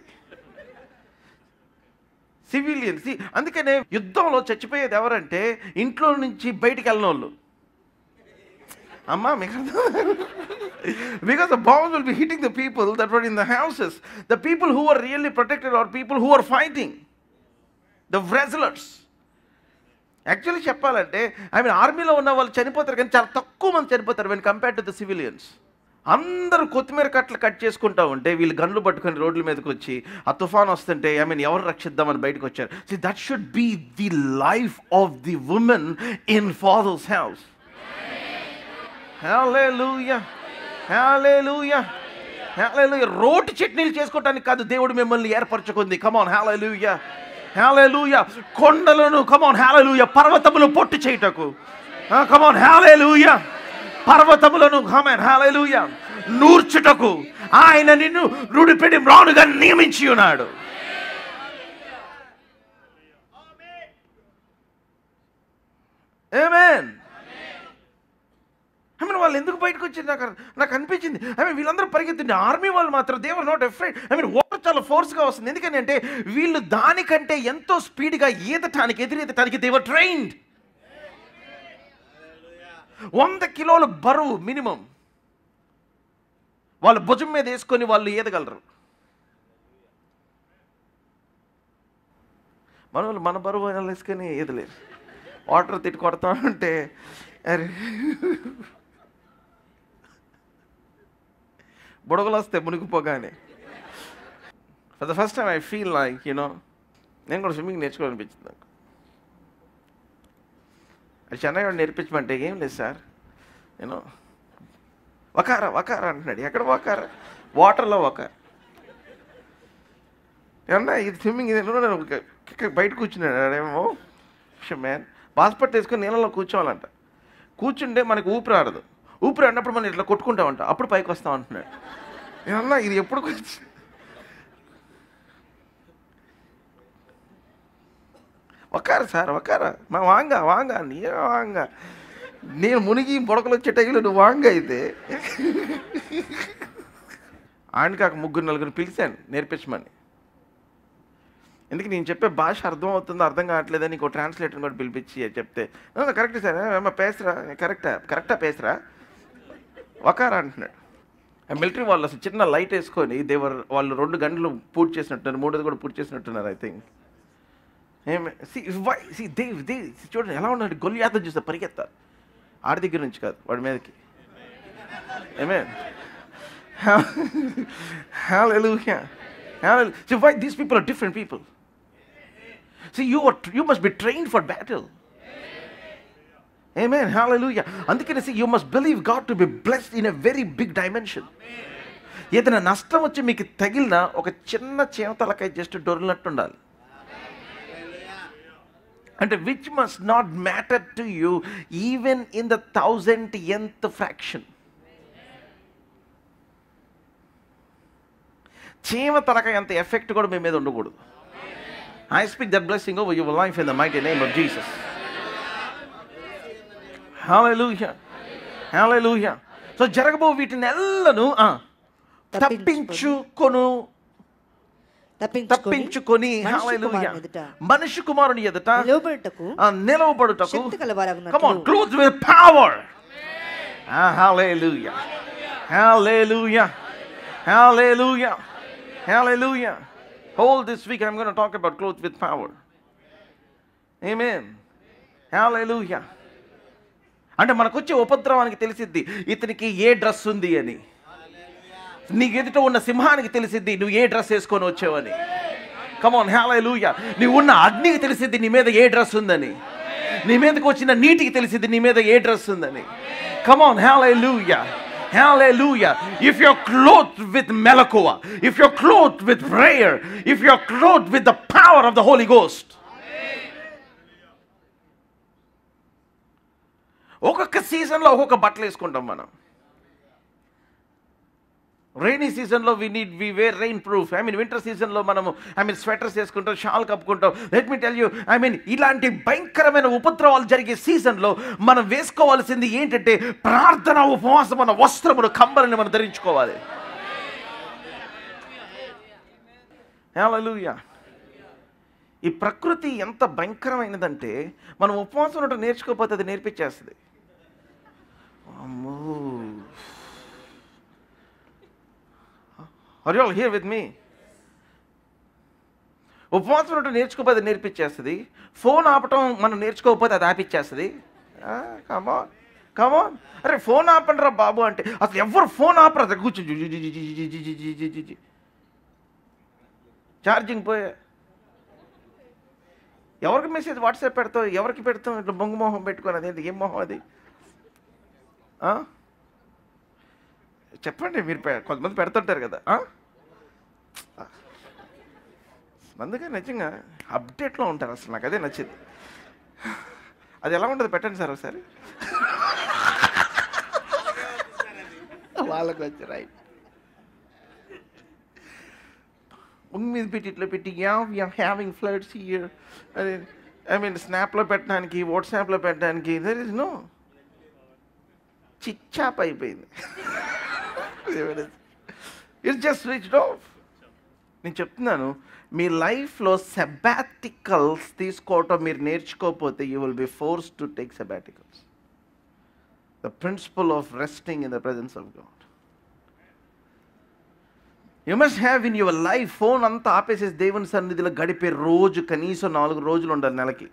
సివిలియన్ అందుకనే యుద్ధంలో చచ్చిపోయేది ఎవరంటే ఇంట్లో నుంచి బయటికి వెళ్ళిన వాళ్ళు అమ్మా మీకు because the bombs will be hitting the people that were in the houses. The people who are really protected are people who are fighting. The wrestlers. Actually చెప్పాలంటే ఐ మీన్ ఆర్మీలో ఉన్న వాళ్ళు చనిపోతారు కానీ చాలా తక్కువ మంది చనిపోతారు when compare to the civilians అందరూ కొత్తిమీర కట్టలు కట్ చేసుకుంటా ఉంటే వీళ్ళు గన్లు పట్టుకొని రోడ్ల మీదకి వచ్చి ఆ తుఫాన్ వస్తుంటే ఐ మీన్ ఎవరు రక్షిద్దామని బయటకు వచ్చారు see that should be the life of the women in father's house Hallelujah. Hallelujah. Hallelujah. రోటి చట్నీలు చేసుకోవటానికి కాదు దేవుడు మిమ్మల్ని ఏర్పరచుకుంది కమాన్ హాలూయా హాలూయా కొండలను కమాన్ హాలూయా పర్వతములు పొట్టు చేయుటకు కమాన్ హాలూయా పర్వతములను కమాన్ హాలూయా నూర్చుటకు ఆయన నిన్ను రుడిపెడి మ్రానుగా నియమించి ఉన్నాడు Amen. I mean, వాళ్ళు ఎందుకు బయటకు వచ్చారు నాకు నాకు అనిపించింది ఐ మీన్ వీళ్ళందరూ పరిగెత్తుండే ఆర్మీ వాళ్ళు మాత్రం they were not afraid I mean water చాలా ఫోర్స్గా వస్తుంది ఎందుకని అంటే వీళ్ళు దానికంటే ఎంతో స్పీడ్గా ఈదటానికి ఎదురెదటానికి దేవర్ ట్రైన్డ్ వంద కిలోల బరువు మినిమం వాళ్ళు భుజం మీద వేసుకొని వాళ్ళు ఈదగలరు మన వాళ్ళు మన బరువు అయినా వేసుకొని ఈదలేరు వాటర్ తిట్టి కొడతా ఉంటే అరే బుడగలు వస్తే మునిగిపోగానే for the first time I feel like you know నేను కూడా స్విమ్మింగ్ నేర్చుకోవాలనిపించింది నాకు అది చెన్నై వాడు నేర్పించమంటే ఏం లేదు సార్ నేను వకారా వకారా అంటున్నాడు ఎక్కడ వకారా వాటర్లో వకార ఏమన్నా ఇది స్విమ్మింగ్ ఇది ఎన్నో నేను ఒక- ఇక్కడ బయట కూర్చున్నాడు అదేమో మ్యాన్ బాస్పట్ వేసుకొని నీళ్ళలో కూర్చోవాలంట కూర్చుంటే మనకి ఊపిరి ఆడదు ఊపిరి ఆడినప్పుడు మనం ఇట్లా కొట్టుకుంటామంట అప్పుడు పైకి వస్తాం అంటున్నాడు ఏమన్నా ఇది ఎప్పుడు కూర్చు ఒక్కారు సార్ ఒక్కారా మా వాంగ వాంగ నీ వాంగ నేను మునిగి బుడకలు వచ్చే టైంలో నువ్వు వాంగ అయితే ఆయన కాక ముగ్గురు నలుగురు పిలిచాను నేర్పించమని ఎందుకు నేను చెప్పే భాష అర్థం అవుతుందో అర్థం కావట్లేదని నీకు ట్రాన్స్లేటర్ కూడా పిలిపించి చెప్తే కరెక్ట్ సార్ ఏమో పేసరా కరెక్టా కరెక్టా పేసరా వకారా అంటున్నాడు ఆ మిలిటరీ వాళ్ళు అసలు చిన్న లైట్ వేసుకొని దేవర్ వాళ్ళు రెండు గంటలు పూర్తి చేసినట్టున్నారు మూడోది కూడా పూర్తి చేసినట్టున్నారు ఐ థింక్ ఏమి సి దేవ్ దేవ్ చూడండి ఎలా ఉన్నాడు గొల్లియాతం చూస్తే పరిగెత్తారు ఆడి దగ్గర నుంచి కాదు వాడి మీదకి ఏమే Hallelujah. Hallelujah. See why these people are different people. See, you are you must be trained for battle. Amen. Hallelujah. అందుకని see, you must believe God to be blessed in a very big dimension. ఏదైనా నష్టం వచ్చి మీకు తగిలిన ఒక చిన్న చేమతలకాయ just డొరినట్టు ఉండాలి అంటే which must not matter to you even in the thousand ఎంత ఫ్రాక్షన్ చీమ తలకాయ అంత ఎఫెక్ట్ కూడా మీ మీద ఉండకూడదు I speak that blessing over your life in the mighty name of Jesus hallelujah hallelujah so జరగబో వీటిని ఎల్లను ఆ, తప్పించుకొను తప్పించుకొని తప్పించుకొని మనిషి హల్లెలూయా కుమారుని ఎదుట మనిషి కుమారుని ఎదుట నిలవబడుటకు ఆ, నిలవబడుటకు శక్తి కలవారగునట్లు. come on clothed with power ah, hallelujah hallelujah hallelujah hallelujah whole this week i'm going to talk about clothed with power amen hallelujah అంటే మనకు వచ్చే ఉపద్రవానికి తెలిసిద్ది ఇతనికి ఏ డ్రెస్ ఉంది అని నీకు ఎదుట ఉన్న సింహానికి తెలిసిద్ది నువ్వు ఏ డ్రెస్ వేసుకొని వచ్చావని కమాన్ హేళూయ నీవు ఉన్న అగ్నికి తెలిసిద్ది నీ మీద ఏ డ్రెస్ ఉందని నీ మీదకి వచ్చిన నీటికి తెలిసిద్ది నీ మీద ఏ డ్రెస్ ఉందని కమాన్ హేళూయ Hallelujah. If you're clothed with melakua, if you're clothed with prayer, if you're clothed with the power of the Holy Ghost. ఒక్కొక్క సీజన్లో ఒక్కొక్క బట్టలు వేసుకుంటాం మనం రైనీ సీజన్లో we need we wear rain proof I mean winter సీజన్లో మనము I mean sweaters వేసుకుంటాం షాల్ కప్పుకుంటాం let me tell you I mean ఇలాంటి భయంకరమైన ఉపద్రవాలు జరిగే సీజన్లో మనం వేసుకోవాల్సింది ఏంటంటే ప్రార్థన ఉపవాసం మన వస్త్రమును కంబలని మనం ధరించుకోవాలి హల్లెలూయా ఈ ప్రకృతి ఎంత భయంకరమైనదంటే మనం ఉపవాసం ఉండటం నేర్చుకోకపోతే అది నేర్పించేస్తుంది అమ్మో are all here with me ఉపవాసం ఉండటం నేర్చుకోకపోతే అది నేర్పించేస్తుంది ఫోన్ ఆపటం మనం నేర్చుకోకపోతే అది ఆపిచ్చేస్తుంది కమాన్ కమాన్ అరే ఫోన్ ఆపండి రా బాబు అంటే అసలు ఎవరు ఫోన్ ఆపరు అసలు కూర్చొని ఛార్జింగ్ పోయే ఎవరికి మెసేజ్ వాట్సాప్ పెడతావు ఎవరికి పెడతావు ఇట్లా బొంగు మొహం పెట్టుకొని అదేంటి ఏం మొహం అది ఆ? చెప్పండి మీరు పె- కొంతమంది పెడుతుంటారు కదా ఆ? అందుకే నిజంగా అప్డేట్లో ఉంటారు అసలు నాకు అదే నచ్చింది అది ఎలా ఉంటుంది పెట్టండి సార్ ఒకసారి వాళ్ళకి వచ్చి రైట్ ముందు మీద పెట్టి ఇట్లా పెట్టి యా హ్యావింగ్ ఫ్లడ్స్ ఇయర్ అదే ఐ మీన్ స్నాప్లో పెట్టడానికి వాట్సాప్లో పెట్టడానికి దర్ ఇస్ నో చిచ్చాప్ అయిపోయింది ఇట్స్ జస్ట్ స్విచ్డ్ ఆఫ్ నేను చెప్తున్నాను మీ లైఫ్లో సెబాటికల్స్ తీసుకోవటం మీరు నేర్చుకోకపోతే you will be force to take sabbaticals the principle of resting in the presence of God you must have in your life phone అంతా ఆపేసేసి దేవుని సన్నిధిలో గడిపే రోజు కనీసం నాలుగు రోజులు ఉండాలి నెలకి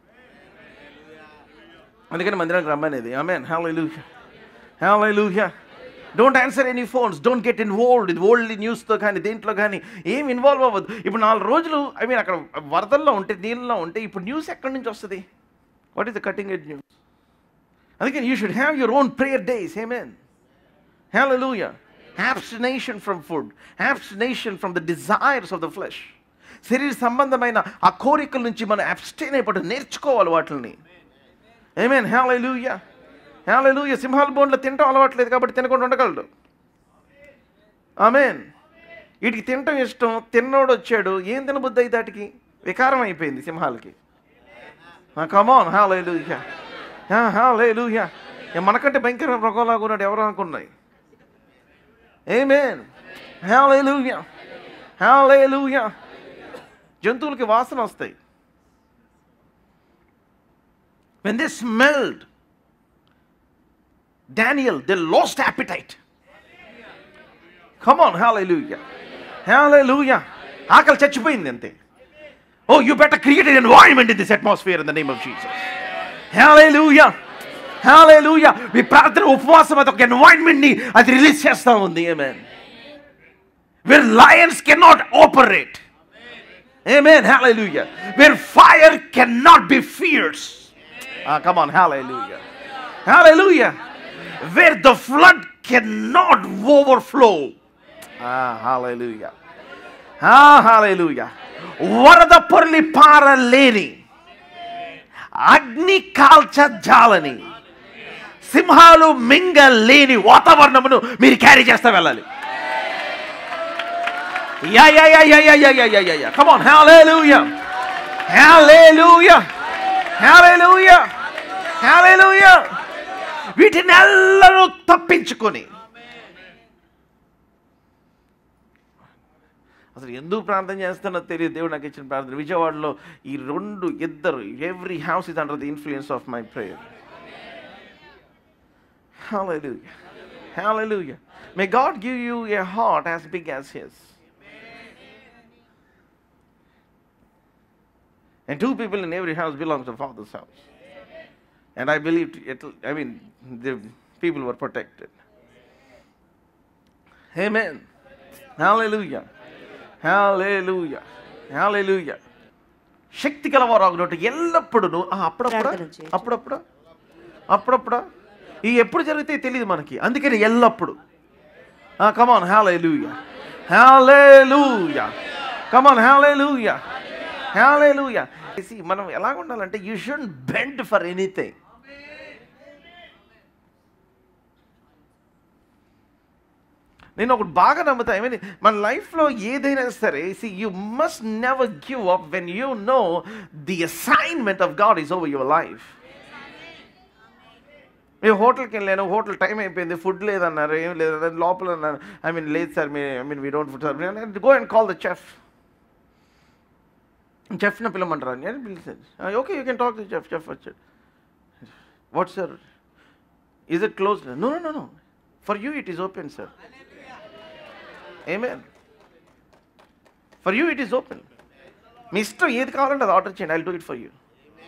అందుకని మందిరానికి రమ్మనేది ఆమె hallelujah hallelujah don't answer any phones don't get involved ఇది ఓల్డ్ న్యూస్తో కానీ దేంట్లో కానీ ఏం ఇన్వాల్వ్ అవ్వద్దు ఇప్పుడు నాలుగు రోజులు ఐ మీన్ అక్కడ వరదల్లో ఉంటే నీళ్ళలో ఉంటే ఇప్పుడు న్యూస్ ఎక్కడి నుంచి వస్తుంది what is the cutting edge news అందుకని you should have your own prayer days amen hallelujah abstination from food abstination from the desires of the flesh శరీర సంబంధమైన ఆ కోరికల నుంచి మనం అబ్స్టైన్ అయిపోవడం నేర్చుకోవాలి వాటిని ఏమేన్ హేళూయ హేళూయ సింహాల బోన్లో తినటం అలవాట్లేదు కాబట్టి తినకుండా ఉండగలడు ఆమెన్ వీటికి తినటం ఇష్టం తిన్నోడు వచ్చాడు ఏం తినబుద్ధి అయితే వాటికి వికారం అయిపోయింది సింహాలకి కమాన్ హాలేలుయ హాలేలుయ మనకంటే భయంకర మృగంలాగా ఉన్నాడు ఎవరు అనుకున్నాయి Amen. Hallelujah. Hallelujah. జంతువులకి వాసన వస్తాయి when they smelled Daniel, they lost appetite. Come on, hallelujah. Hallelujah. ఆకలి చచ్చిపోయింది అంతే oh you better create an environment in this atmosphere in the name of Jesus hallelujah hallelujah మీ ప్రార్థన ఉపవాసం అది ఒక ఎన్వైరన్మెంట్ ని అది రిలీజ్ చేస్తా ఉంది amen where lions can not operate amen hallelujah where fire can not be fierce come on hallelujah hallelujah where the flood can not overflow hallelujah hallelujah వరద పొర్లి పారలేని అగ్ని కాల్చ జాలని సింహాలు మింగలేని వాతావరణమును మీరు క్యారీ చేస్తా వెళ్ళాలి yeah yeah yeah yeah yeah yeah yeah yeah yeah yeah come on hallelujah hallelujah hallelujah hallelujah వీటిని ఎల్లరూ తప్పించుకొని అసలు ఎందుకు ప్రార్థన చేస్తానో తెలియదు దేవుడు నాకు ఇచ్చిన ప్రార్థన విజయవాడలో ఈ రెండు ఇద్దరు every house is under the influence of my prayer Hallelujah. Hallelujah. May God give you a heart as big as His. And two people in every house belong to the Father's house. And I believe, it, I mean, the people were protected. Amen. Hallelujah. Hallelujah. Hallelujah. శక్తి గలవారు ఎల్లప్పుడూ అప్పుడప్పుడు ప్రార్థన చేయొచ్చు. అప్పుడప్పుడు అప్పుడప్పుడు ఇవి ఎప్పుడు జరిగితే తెలియదు మనకి అందుకని ఎల్లప్పుడు కమాన్ హ్యాలూయా హ్యాలేలూయా కమాన్ హ్యాలేలూయా హ్యాలేలూయా మనం ఎలాగ ఉండాలంటే you should bend for anything నేను ఒకటి బాగా నమ్ముతా ఐ మీన్ మన లైఫ్లో ఏదైనా సరే see you must never give up when you know the assignment of God is over your life మేము హోటల్కి వెళ్ళాను హోటల్ టైం అయిపోయింది ఫుడ్ లేదన్నారు ఏం లేదన్నారు లోపల అన్నారు ఐ మీన్ లేదు సార్ మీ I mean we don't food sir go and call the chef చెఫ్ని పిలవమంటారా అని పిలిచాను okay you can talk the chef chef వచ్చాడు what sir is it close no no no for you it is open sir ఏమే for you it is open మీ ఇష్టం ఏది కావాలంటే అది ఆర్డర్ చేయండి I do it for you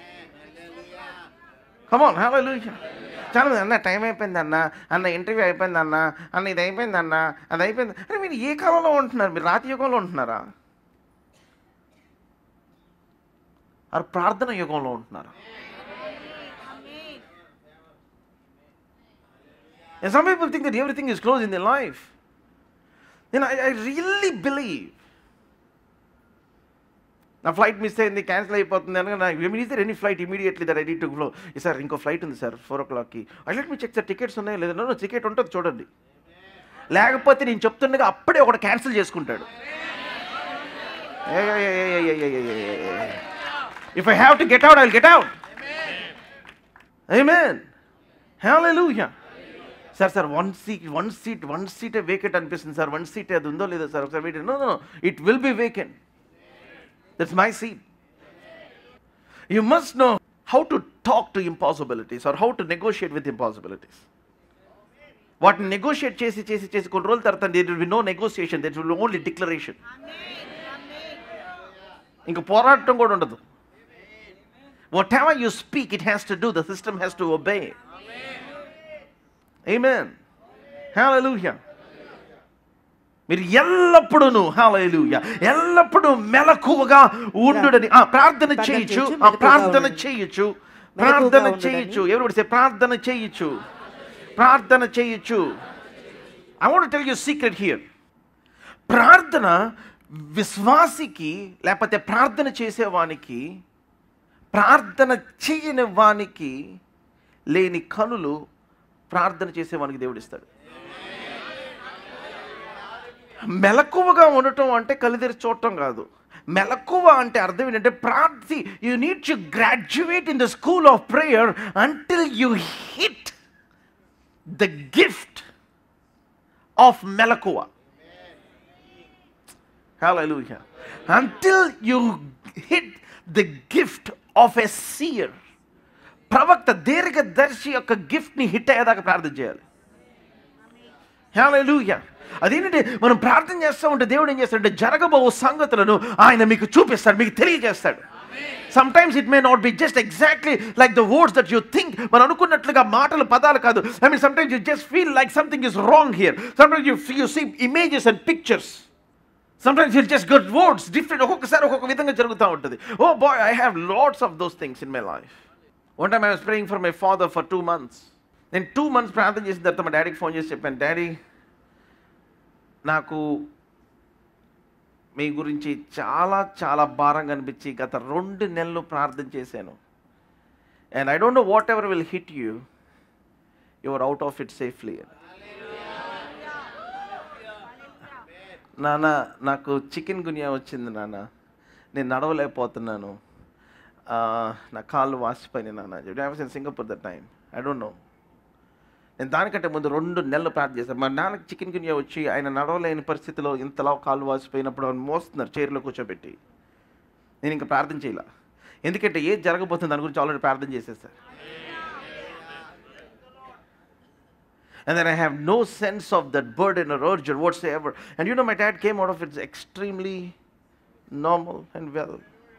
come on hello మంది, అన్న టైం అయిపోయింది అన్న అన్న ఇంటర్వ్యూ అయిపోయింది అన్న అన్న ఇది అయిపోయింది అన్న అది అయిపోయింది అరే మీరు ఏ కాలంలో ఉంటున్నారు మీరు రాతి యుగంలో ఉంటున్నారా అది ప్రార్థన యుగంలో ఉంటున్నారా And some people think that everything is closed in their life. Then I, I really believe. నా ఫ్లైట్ మిస్ అయింది క్యాన్సిల్ అయిపోతుంది అనగా నా is there any flight immediately that I need to flow sir ఇంకో ఫ్లైట్ ఉంది sir four o క్లాక్కి I let me check sir tickets ఉన్నాయో లేదా నో టికెట్ ఉంటుంది చూడండి లేకపోతే నేను చెప్తుండగా అప్పుడే ఒకటి క్యాన్సిల్ చేసుకుంటాడు if I have to get out I get out Amen. Hallelujah. Sir sir one seat one seat one సీటే వేకెంట్ అనిపిస్తుంది సార్ వన్ సీట్ అది ఉందో లేదో సార్ ఒకసారి wait no no it will be vacant that's my seat you must know how to talk to impossibilities or how to negotiate with impossibilities వాటిని negotiate చేసి చేసి చేసి కొన్ని రోజుల తర్వాత there will be no negotiation that will only declaration ఇంకా పోరాటం కూడా ఉండదు whatever you speak it has to do the system has to obey Amen. Hallelujah. మీరు ఎల్లప్పుడూ హాలూయ ఎల్లప్పుడూ మెలకువగా ఉండుడని ఆ, ప్రార్థన ప్రార్థన చేయొచ్చు చేయొచ్చు, ఆ, మెలకువగా ప్రార్థన ఉండండి. చేయొచ్చు మెలకువగా ప్రార్థన ఉండుడని. చేయొచ్చు ఎవరు say ప్రార్థన చేయొచ్చు ప్రార్థన చేయొచ్చు I want tell you secret here ప్రార్థన విశ్వాసికి లేకపోతే ప్రార్థన చేసేవానికి ప్రార్థన చేయని వానికి లేని కనులు ప్రార్థన చేసేవానికి దేవుడిస్తాడు మెలకువగా ఉండటం అంటే కలిదిరి చూడటం కాదు మెలకువ అంటే అర్థం ఏంటంటే ప్రార్థి you need to graduate in the school of prayer until you hit the gift of మెలకువ Hallelujah. Until you hit the gift of a seer. ప్రవక్త దీర్ఘదర్శి యొక్క గిఫ్ట్ని హిట్ అయ్యేదాకా ప్రార్థన చేయాలి Hallelujah. అదేంటంటే మనం ప్రార్థన చేస్తూ ఉంటే దేవుడు ఏం చేస్తాడంటే జరగబో సంగతులను ఆయన మీకు చూపిస్తాడు మీకు తెలియజేస్తాడు sometimes it may not be just exactly like the words that you think మనం అనుకున్నట్లుగా మాటలు పదాలు కాదు I mean sometimes you just feel like something is wrong here sometimes you you see images and pictures sometimes you just good words different ఒక్కొక్కసారి ఒక్కొక్క విధంగా జరుగుతూ ఉంటుంది oh boy I have lots of those things in my life one time I was praying for my father for two months నేను two months ప్రార్థన చేసిన తర్వాత మా డాడీకి ఫోన్ చేసి చెప్పాను డాడీ నాకు మీ గురించి చాలా చాలా భారంగా అనిపించి గత రెండు నెలలు ప్రార్థన చేశాను and I don't know whatever will hit you your out of it safely నాన్న నాకు చికెన్ గునియా వచ్చింది నాన్న నేను నడవలేకపోతున్నాను ఆ, నా కాళ్ళు వాసిపోయినాయి నాన్న I was in Singapore that time I don't know నేను దానికంటే ముందు రెండు నెలలు ప్రార్థన చేశాను మా నాన్నకి చికెన్ గునియా వచ్చి ఆయన నడవలేని పరిస్థితిలో ఇంతలా కాళ్ళు వాసిపోయినప్పుడు ఆయన మోస్తున్నారు చైర్లో కూర్చోబెట్టి నేను ఇంకా ప్రార్థన చేయాల ఎందుకంటే ఏది జరగబోతుంది దాని గురించి ఆల్రెడీ ప్రార్థన చేసేసారు And then I have no sense of that burden or urge or whatsoever. And you know, my dad came out of it extremely normal and well.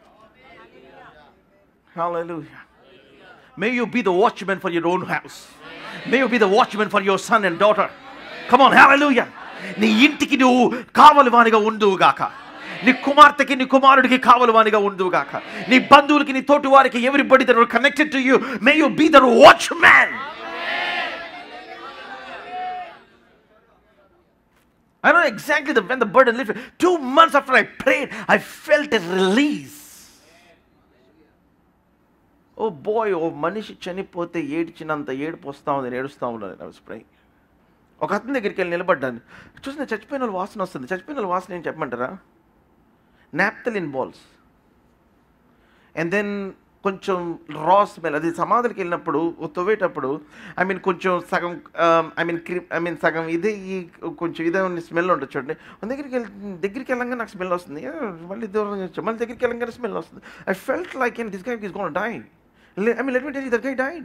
Hallelujah. May you be the watchman for your own house. May you be the watchman for your son and daughter. Come on, hallelujah. నీ ఇంటికి నువ్వు కావలి వానిగా ఉండువు గాక నీ కుమార్తెకి నీ కుమారుడికి కావలి వానిగా ఉండువు గాక నీ బంధువులకి నీ తోటి వారికి everybody that connected to you may you be the watchman I know exactly the, when the burden lifted. Two months after I prayed, I felt a release. Oh boy oh మనిషి చనిపోతే ఏడ్చినంత ఏడుపు వస్తా ఉంది నేను ఏడుస్తూ ఉన్నాను నేను స్ప్రే ఒక అతని దగ్గరికి వెళ్ళి నిలబడ్డాను చూసిన చచ్చిపోయిన వాళ్ళ వాసన వస్తుంది చచ్చిపోయిన వాళ్ళ వాసన ఏం చెప్పమంటారా నాప్తలిన్ బాల్స్ అండ్ దెన్ కొంచెం రా స్మెల్ అది సమాధులకి వెళ్ళినప్పుడు ఓ తవ్వేటప్పుడు ఐ మీన్ కొంచెం సగం ఐ మీన్ క్రీ ఐ మీన్ సగం ఇదే ఈ కొంచెం ఇదే స్మెల్ ఉంటుంది చూడండి మన దగ్గరికి వెళ్ళి దగ్గరికి వెళ్ళంగా నాకు స్మెల్ వస్తుంది ఏ, మళ్ళీ దూరం నుంచి మళ్ళీ దగ్గరికి వెళ్ళంగానే స్మెల్ వస్తుంది I felt like in this guy is gone die I mean let me tell you that guy died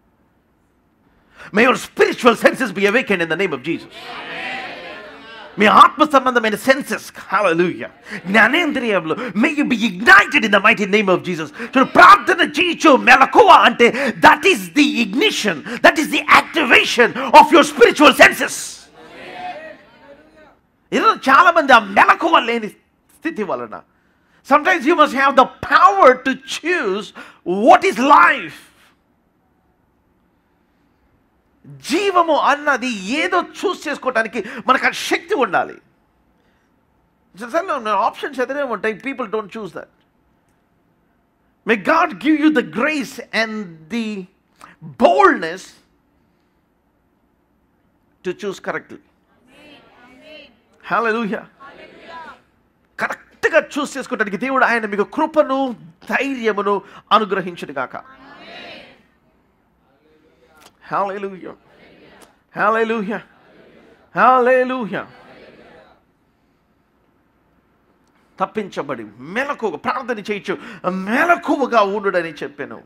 may your spiritual senses be awakened in the name of Jesus మీ ఆత్మ సంబంధమైన సెన్సెస్ హల్లెలూయా జ్ఞానేంద్రియంలో may you be ignited in the mighty name of Jesus చూడు ప్రార్థన చేయొచ్చు మెలకువ అంటే that is the ignition that is the activation of your spiritual senses ఈరోజు చాలా మంది ఆ మెలకువ లేని స్థితి వలన sometimes you must have the power to choose what is life జీవము అన్నది ఏదో చూస్ చేసుకోవటానికి మనకు ఆ శక్తి ఉండాలి ఆప్షన్స్ ఎదురే ఉంటాయి people don't choose that may God give you the grace and the boldness to choose correctly hallelujah కరెక్ట్గా చూస్ చేసుకోవడానికి దేవుడు ఆయన మీకు కృపను ధైర్యమును అనుగ్రహించును గాక Hallelujah. Hallelujah. Hallelujah. తప్పించబడి మెలకువ ప్రార్థన చేయొచ్చు మెలకువగా ఉండుడని చెప్పాను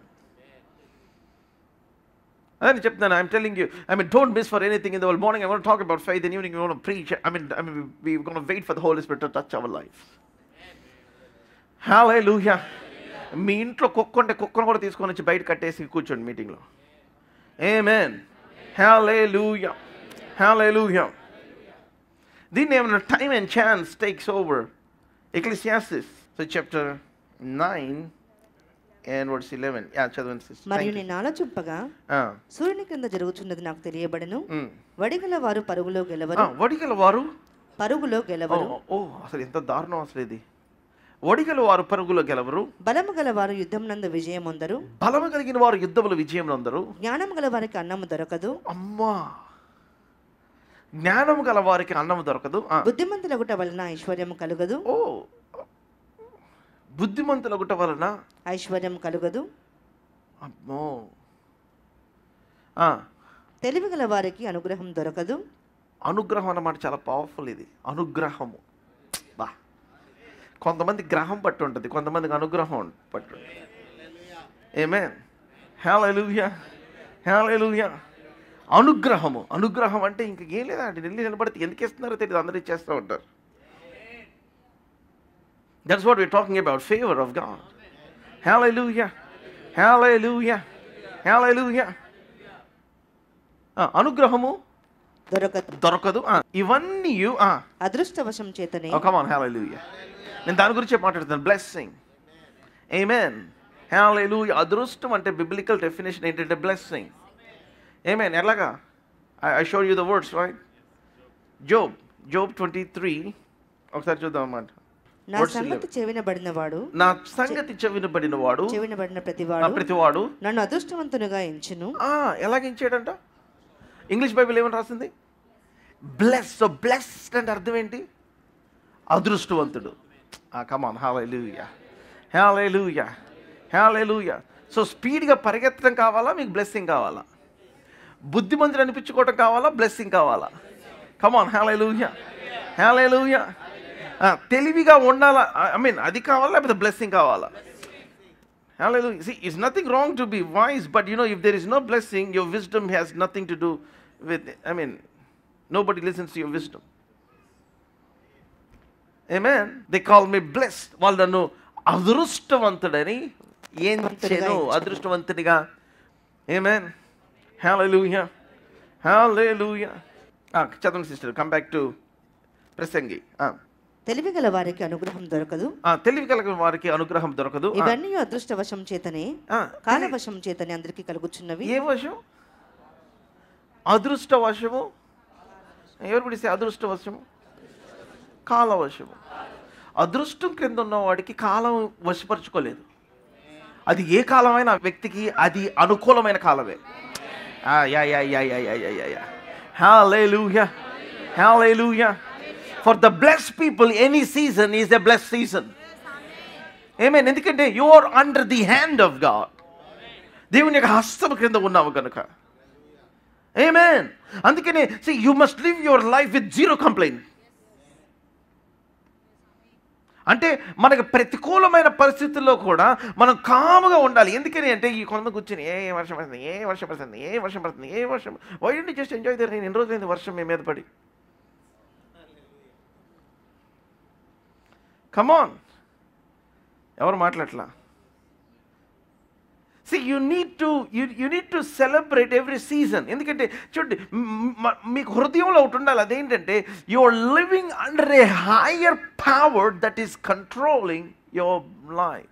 అదని చెప్తున్నాను I'm telling you I mean don't miss for anything in the వల్ morning I want talk about faith in evening I want preach I mean I mean we gone wait for the holy spirit to touch our life hallelujah మీ ఇంట్లో కుక్క ఉంటే కుక్కను కూడా తీసుకొని వచ్చి బయట కట్టేసి కూర్చోండి మీటింగ్లో Amen. Hallelujah. Hallelujah. దీన్ని ఏమైనా time and chance takes over Ecclesiastes so chapter nine and words eleven yeah చదవండి sister. మరియు Thank you. నేను ఆలోచింపగా ఆ, సూర్యుని కింద జరుగుతున్నది నాకు తెలియబడను ఉమ్. వడిగల వారు పరుగులో ఆ, గెలవరు వడిగల వారు పరుగులో ఓ గెలవరు ఓ, అసలు ఎంత దారుణం అసలు ఇది వడిగల వారు పరుగులో గెలవరు బలము గల వారు యుద్ధం నందు విజయం పొందరు బలము కలిగిన వారు యుద్ధములు విజయం అందరు జ్ఞానం గల వారికి అన్నము దొరకదు అమ్మా జ్ఞానము గల వారికి అన్నము దొరకదు ఆ, బుద్ధిమంతులగుట వలన ఐశ్వర్యం కలుగదు ఓ బుద్ధిమంతులగుట వలన ఐశ్వర్యం కలుగదు అమ్మో ఆ, తెలివి గల వారికి అనుగ్రహం దొరకదు అనుగ్రహం అన్నమాట చాలా పవర్ఫుల్ ఇది అనుగ్రహము బా కొంతమంది గ్రహం పట్టు ఉంటుంది కొంతమందికి అనుగ్రహం పట్టు ఏమే హేళలుయా హేళలుయా అనుగ్రహము అనుగ్రహం అంటే ఇంక ఏం లేదా అండి నిల్లి నిలబడితే ఎందుకు ఇస్తున్నారో తెలియదు అందరూ ఇచ్చేస్తూ ఉంటారు that's what we're talking about favour of God hallelujah hallelujah hallelujah అనుగ్రహము దొరకదు దొరకదు ఆ, ఇవన్నీ ఆ, అదృష్టవశం చేతనే Oh, come on, hallelujah. నేను దాని గురించే మాట్లాడుతాను బ్లెస్సింగ్ ఏమేన్ hallelujah అదృష్టం అంటే బిబ్లికల్ డెఫినేషన్ ఏంటంటే బ్లెస్సింగ్ ఏమేన్ ఎలాగా I show you the words right Job Job twenty three ఒకసారి చూద్దాం అన్నమాట నా Words సంగతి చెవినబడిన వాడు నా సంగతి చెవినబడిన వాడు చెవినబడిన ఆ ప్రతివాడు ప్రతివాడు నన్ను అదృష్టవంతునిగా ఎంచును ఆ, ఎలాగించాడంట ఇంగ్లీష్ బైబిల్ ఏమని రాసింది బ్లెస్ సో బ్లెస్డ్ అంటే అర్థం ఏంటి అదృష్టవంతుడు కమాన్ హాలూయా హాలూయా హాలూయా సో స్పీడ్గా పరిగెత్తడం కావాలా మీకు బ్లెస్సింగ్ కావాలా బుద్ధిమంతుడు అనిపించుకోవటం కావాలా బ్లెస్సింగ్ కావాలా కమాన్ హాలూయా హాలూయా తెలివిగా ఉండాలా ఐ మీన్ అది కావాలా లేకపోతే బ్లెస్సింగ్ కావాలా Hallelujah. See, it's nothing wrong to be wise, but you know, if there is no blessing, your wisdom has nothing to do with it. I mean, nobody listens to your wisdom. Amen. They call me blessed. వాళ్ళు నన్ను అదృష్టవంతుడని ఏం చేయను అదృష్టవంతుడిగా amen hallelujah hallelujah చదవండి sister come back to Prasangi Ah. తెలివి గల వారికి అనుగ్రహం దొరకదు Ah, తెలివి కలిగిన వారికి అనుగ్రహం దొరకదు Ah. ఇవన్నీ అదృష్టవశం చేతనే Ah, కాలవశం చేతనే అందరికీ కలుగుచున్నవి ఏ వశం అదృష్ట వశము ఎవరు పిడిస్తే అదృష్ట వశము కాల వశము అదృష్టం క్రింద ఉన్న వాడికి కాలం వశపరుచుకోలేదు అది ఏ కాలమైన వ్యక్తికి అది అనుకూలమైన కాలమే ఆ, yeah yeah yeah yeah yeah yeah yeah yeah hallelujah hallelujah for the bless people any season is the bless season amen ఎందుకంటే you are under the hand of God దేవుని యొక్క హస్తం క్రింద ఉన్నావు కనుక ఏమేన్ అందుకనే see you must live your life with zero complaint అంటే మనకు ప్రతికూలమైన పరిస్థితుల్లో కూడా మనం కాముగా ఉండాలి ఎందుకని అంటే ఈ కొంతమంది కూర్చొని ఏ వర్షం పడుతుంది ఏ వర్షం పడుతుంది ఏ వర్షం పడుతుంది ఏ వర్షం why the just enjoy there నేను ఎన్ని రోజులైంది వర్షం మీ మీద పడి కమాన్ ఎవరు మాట్లాడలా see you need to you you need to celebrate every season ఎందుకంటే చూడండి మ్- మ- మీకు హృదయంలో ఒకటి ఉండాలి అదేంటంటే you are living under a higher power that is controlling your life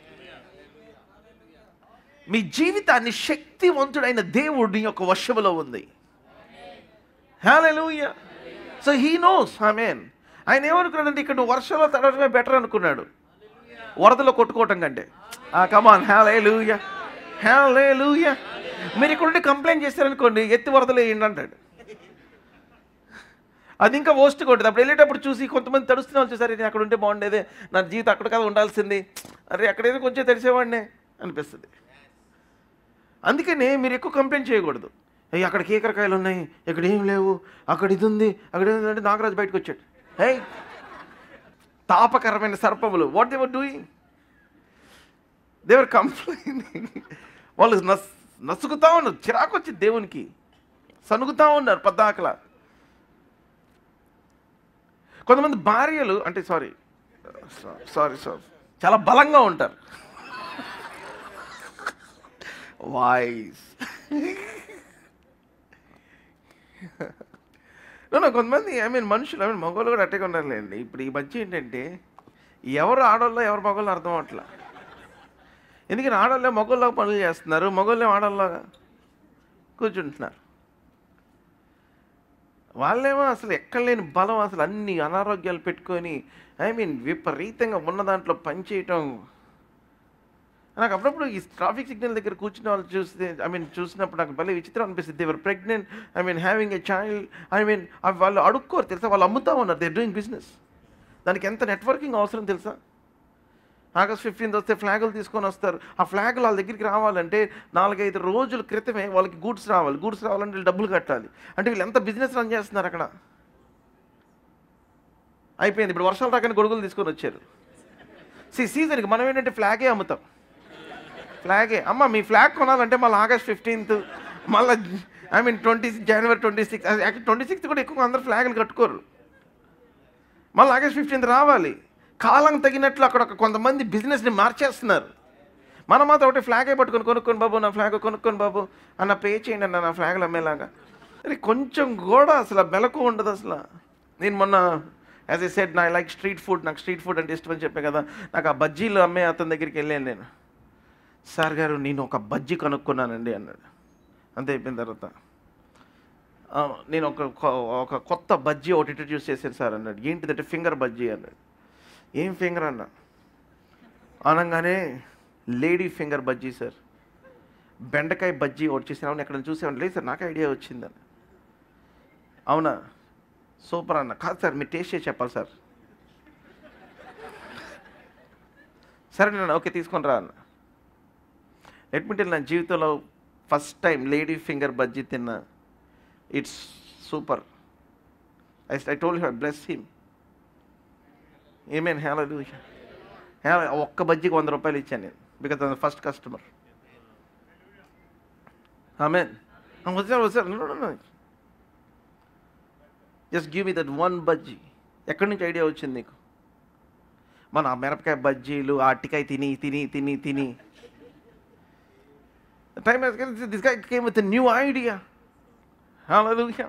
మీ జీవితాన్ని శక్తివంతుడైన దేవుడి యొక్క వశములో ఉంది hallelujah so he knows I mean ఆయన ఏమనుకున్నాడంటే ఇక్కడ నువ్వు వర్షంలో తడవడమే బెటర్ అనుకున్నాడు వరదలో కొట్టుకోవటం కంటే కమాన్ హల్లెలూయా హల్లెలూయా మీరు ఇక్కడ ఉండి కంప్లైంట్ చేస్తారనుకోండి ఎత్తి వరదలు వేయండి అంటాడు అది ఇంకా ఓస్ట్ కొట్టదు అప్పుడు వెళ్ళేటప్పుడు చూసి కొంతమంది తడుస్తున్న వాళ్ళు చూసారు నేను అక్కడ ఉంటే బాగుండేదే నా జీవితం అక్కడ కదా ఉండాల్సింది అరే అక్కడేదో కొంచెం తెలిసేవాడినే అనిపిస్తుంది అందుకనే మీరు ఎక్కువ కంప్లైంట్ చేయకూడదు అయ్యి అక్కడ కీకరకాయలు ఉన్నాయి ఇక్కడ ఏం లేవు అక్కడ ఇది ఉంది అక్కడ ఇది ఉంది అంటే నాగరాజు బయటకు వచ్చాడు హే తాపకరమైన సర్పములు what they're doing they're complaining వాళ్ళు నస్ నసుకుతా ఉన్నారు చిరాకు వచ్చి దేవునికి సనుగుతా ఉన్నారు పద్దాకల కొంతమంది భార్యలు అంటే సారీ సారీ సారీ చాలా బలంగా ఉంటారు వాయిస్ నో కొంతమంది ఐ మీన్ మనుషులు ఐ మీన్ మగవాళ్ళు కూడా అట్టగా ఉండాలండి ఇప్పుడు ఈ మధ్య ఏంటంటే ఎవరు ఆడవాళ్ళో ఎవరు మగవాళ్ళు అర్థం అవట్లా ఎందుకని ఆడవాళ్ళే మగవాళ్ళగా పనులు చేస్తున్నారు మగవాళ్ళే ఆడవాళ్ళగా కూర్చుంటున్నారు వాళ్ళేమో అసలు ఎక్కడ లేని బలం అసలు అన్ని అనారోగ్యాలు పెట్టుకొని ఐ మీన్ విపరీతంగా ఉన్న దాంట్లో పనిచేయటం నాకు అప్పుడప్పుడు ఈ ట్రాఫిక్ సిగ్నల్ దగ్గర కూర్చున్న వాళ్ళు చూస్తే ఐ మీన్ చూసినప్పుడు నాకు భలే విచిత్రం అనిపిస్తుంది they're pregnant I mean having a child I mean వాళ్ళు అడుక్కోరు తెలుసా వాళ్ళు అమ్ముతా ఉన్నారు దే డూయింగ్ బిజినెస్ దానికి ఎంత నెట్వర్కింగ్ అవసరం తెలుసా ఆగస్ట్ ఫిఫ్టీన్త్ వస్తే ఫ్లాగులు తీసుకొని వస్తారు ఆ ఫ్లాగులు వాళ్ళ దగ్గరికి రావాలంటే నాలుగైదు రోజుల క్రితమే వాళ్ళకి గూడ్స్ రావాలి గూడ్స్ రావాలంటే వీళ్ళు డబ్బులు కట్టాలి అంటే వీళ్ళు ఎంత బిజినెస్ రన్ చేస్తున్నారు అక్కడ అయిపోయింది ఇప్పుడు వర్షాలు రాకని గొడుగులు తీసుకొని వచ్చారు సి సీజన్కి మనం ఏంటంటే ఫ్లాగే అమ్ముతాం ఫ్లాగే అమ్మ మీ ఫ్లాగ్ కొనాలంటే మళ్ళీ ఆగస్ట్ ఫిఫ్టీన్త్ మళ్ళీ ఐ మీన్ ట్వంటీ జనవరి ట్వంటీ సిక్స్ ట్వంటీ సిక్స్త్ కూడా ఎక్కువ అందరు ఫ్లాగులు కట్టుకోరు మళ్ళీ ఆగస్ట్ ఫిఫ్టీన్త్ రావాలి కాలం తగినట్లు అక్కడ ఒక కొంతమంది బిజినెస్ని మార్చేస్తున్నారు మనం మాత్రం ఒకటి ఫ్లాగే పట్టుకొని కొనుక్కొని బాబు నా ఫ్లాగ్ కొనుక్కొని బాబు అన్న పే చేయండి అన్న నా ఫ్లాగ్లు అమ్మేలాగా అరే కొంచెం కూడా అసలు మెలకు ఉండదు అసలు నేను మొన్న యాజ్ ఎ సెడ్ నా లైక్ స్ట్రీట్ ఫుడ్ నాకు స్ట్రీట్ ఫుడ్ అంటే ఇష్టం అని చెప్పే కదా నాకు ఆ బజ్జీలు అమ్మే అతని దగ్గరికి వెళ్ళాను నేను సార్ గారు నేను ఒక బజ్జీ కనుక్కున్నానండి అన్నాడు అంతే అయిపోయిన తర్వాత "ఆ, నేను ఒక కొ- ఒక కొత్త బజ్జీ ఒకటి ఇంట్రడ్యూస్ చేశాను సార్ అన్నాడు ఏంటిదంటే ఫింగర్ బజ్జీ అన్నాడు ఏం ఫింగర్ అన్న అనగానే లేడీ ఫింగర్ బజ్జీ సార్ బెండకాయ బజ్జీ ఒకటి చేసాను అవును ఎక్కడ చూసాను లేదు సార్ నాకు ఐడియా వచ్చిందని అవునా సూపర్ అన్న కాదు సార్ మీరు టేస్ట్ చేసి చెప్పాలి సార్ సరే నేను ఓకే తీసుకొని రా అన్న లెట్ మీ టెల్ నా జీవితంలో first time lady finger bajji తిన్నా it's super I I told her bless him amen హేళ హేళ ఒక్క బజ్జీకి వంద రూపాయలు ఇచ్చాను నేను because I first customer amen వచ్చారు వచ్చారు just give me that one bajji ఎక్కడి నుంచి ఐడియా వచ్చింది నీకు మన ఆ మిరపకాయ బజ్జీలు ఆ అట్టికాయ తిని తిని తిని తిని time this guy came with a new idea. Hallelujah.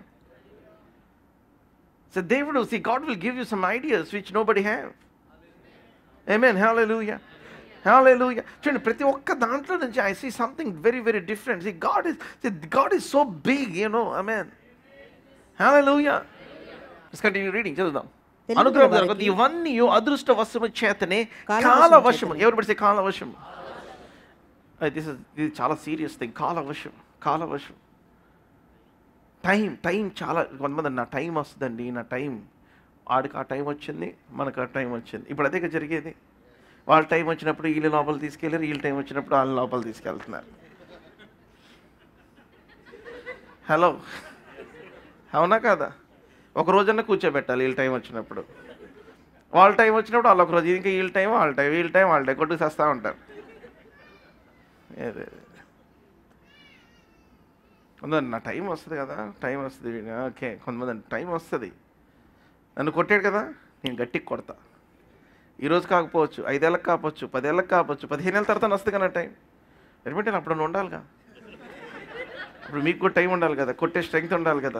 So David, see, God will give you some ideas which nobody have. Amen. Hallelujah. Hallelujah. చూడండి ప్రతి ఒక్క దాంట్లో నుంచి I see something very very different see God is God is so big you know I mean Hallelujah. Let's continue reading. చదువుదాం తెలుగు అనుగ్రహం వారికి జరగదు ఇవన్నీ అదృష్ట వశము చేతనే కాలవశము కాల వశము చేతనే. ఎవరు పడితే కాల వశము దిస్ ఇస్ ఇది చాలా సీరియస్ థింగ్ కాలవశం కాలవశం టైం టైం చాలా కొంతమంది నా టైం వస్తుందండి నా టైం ఆడికి ఆ టైం వచ్చింది మనకు ఆ టైం వచ్చింది ఇప్పుడు అదే కదా జరిగేది వాళ్ళ టైం వచ్చినప్పుడు వీళ్ళ లోపల తీసుకెళ్ళారు వీళ్ళ టైం వచ్చినప్పుడు వాళ్ళ లోపల తీసుకెళ్తున్నారు హలో అవునా కాదా ఒక రోజన్నా కూర్చోబెట్టాలి వీళ్ళ టైం వచ్చినప్పుడు వాళ్ళ టైం వచ్చినప్పుడు వాళ్ళు ఒక రోజు ఇంకా వీళ్ళ టైం వాళ్ళ టైం వీళ్ళ టైం వాళ్ళ టైం కొట్టుకు చేస్తూ ఉంటారు ఏదే కొంతమంది నా టైం వస్తుంది కదా టైం వస్తుంది ఓకే కొంతమంది టైం వస్తుంది నన్ను కొట్టాడు కదా నేను గట్టికి కొడతా ఈరోజు కాకపోవచ్చు ఐదేళ్ళకి కాకపోవచ్చు పదేళ్ళకి కాకపోవచ్చు పదిహేను ఏళ్ళ తర్వాత వస్తుంది కదా టైం ఎటువంటి అప్పుడు నువ్వు ఉండాలిగా అప్పుడు మీకు కూడా టైం ఉండాలి కదా కొట్టే స్ట్రెంగ్త్ ఉండాలి కదా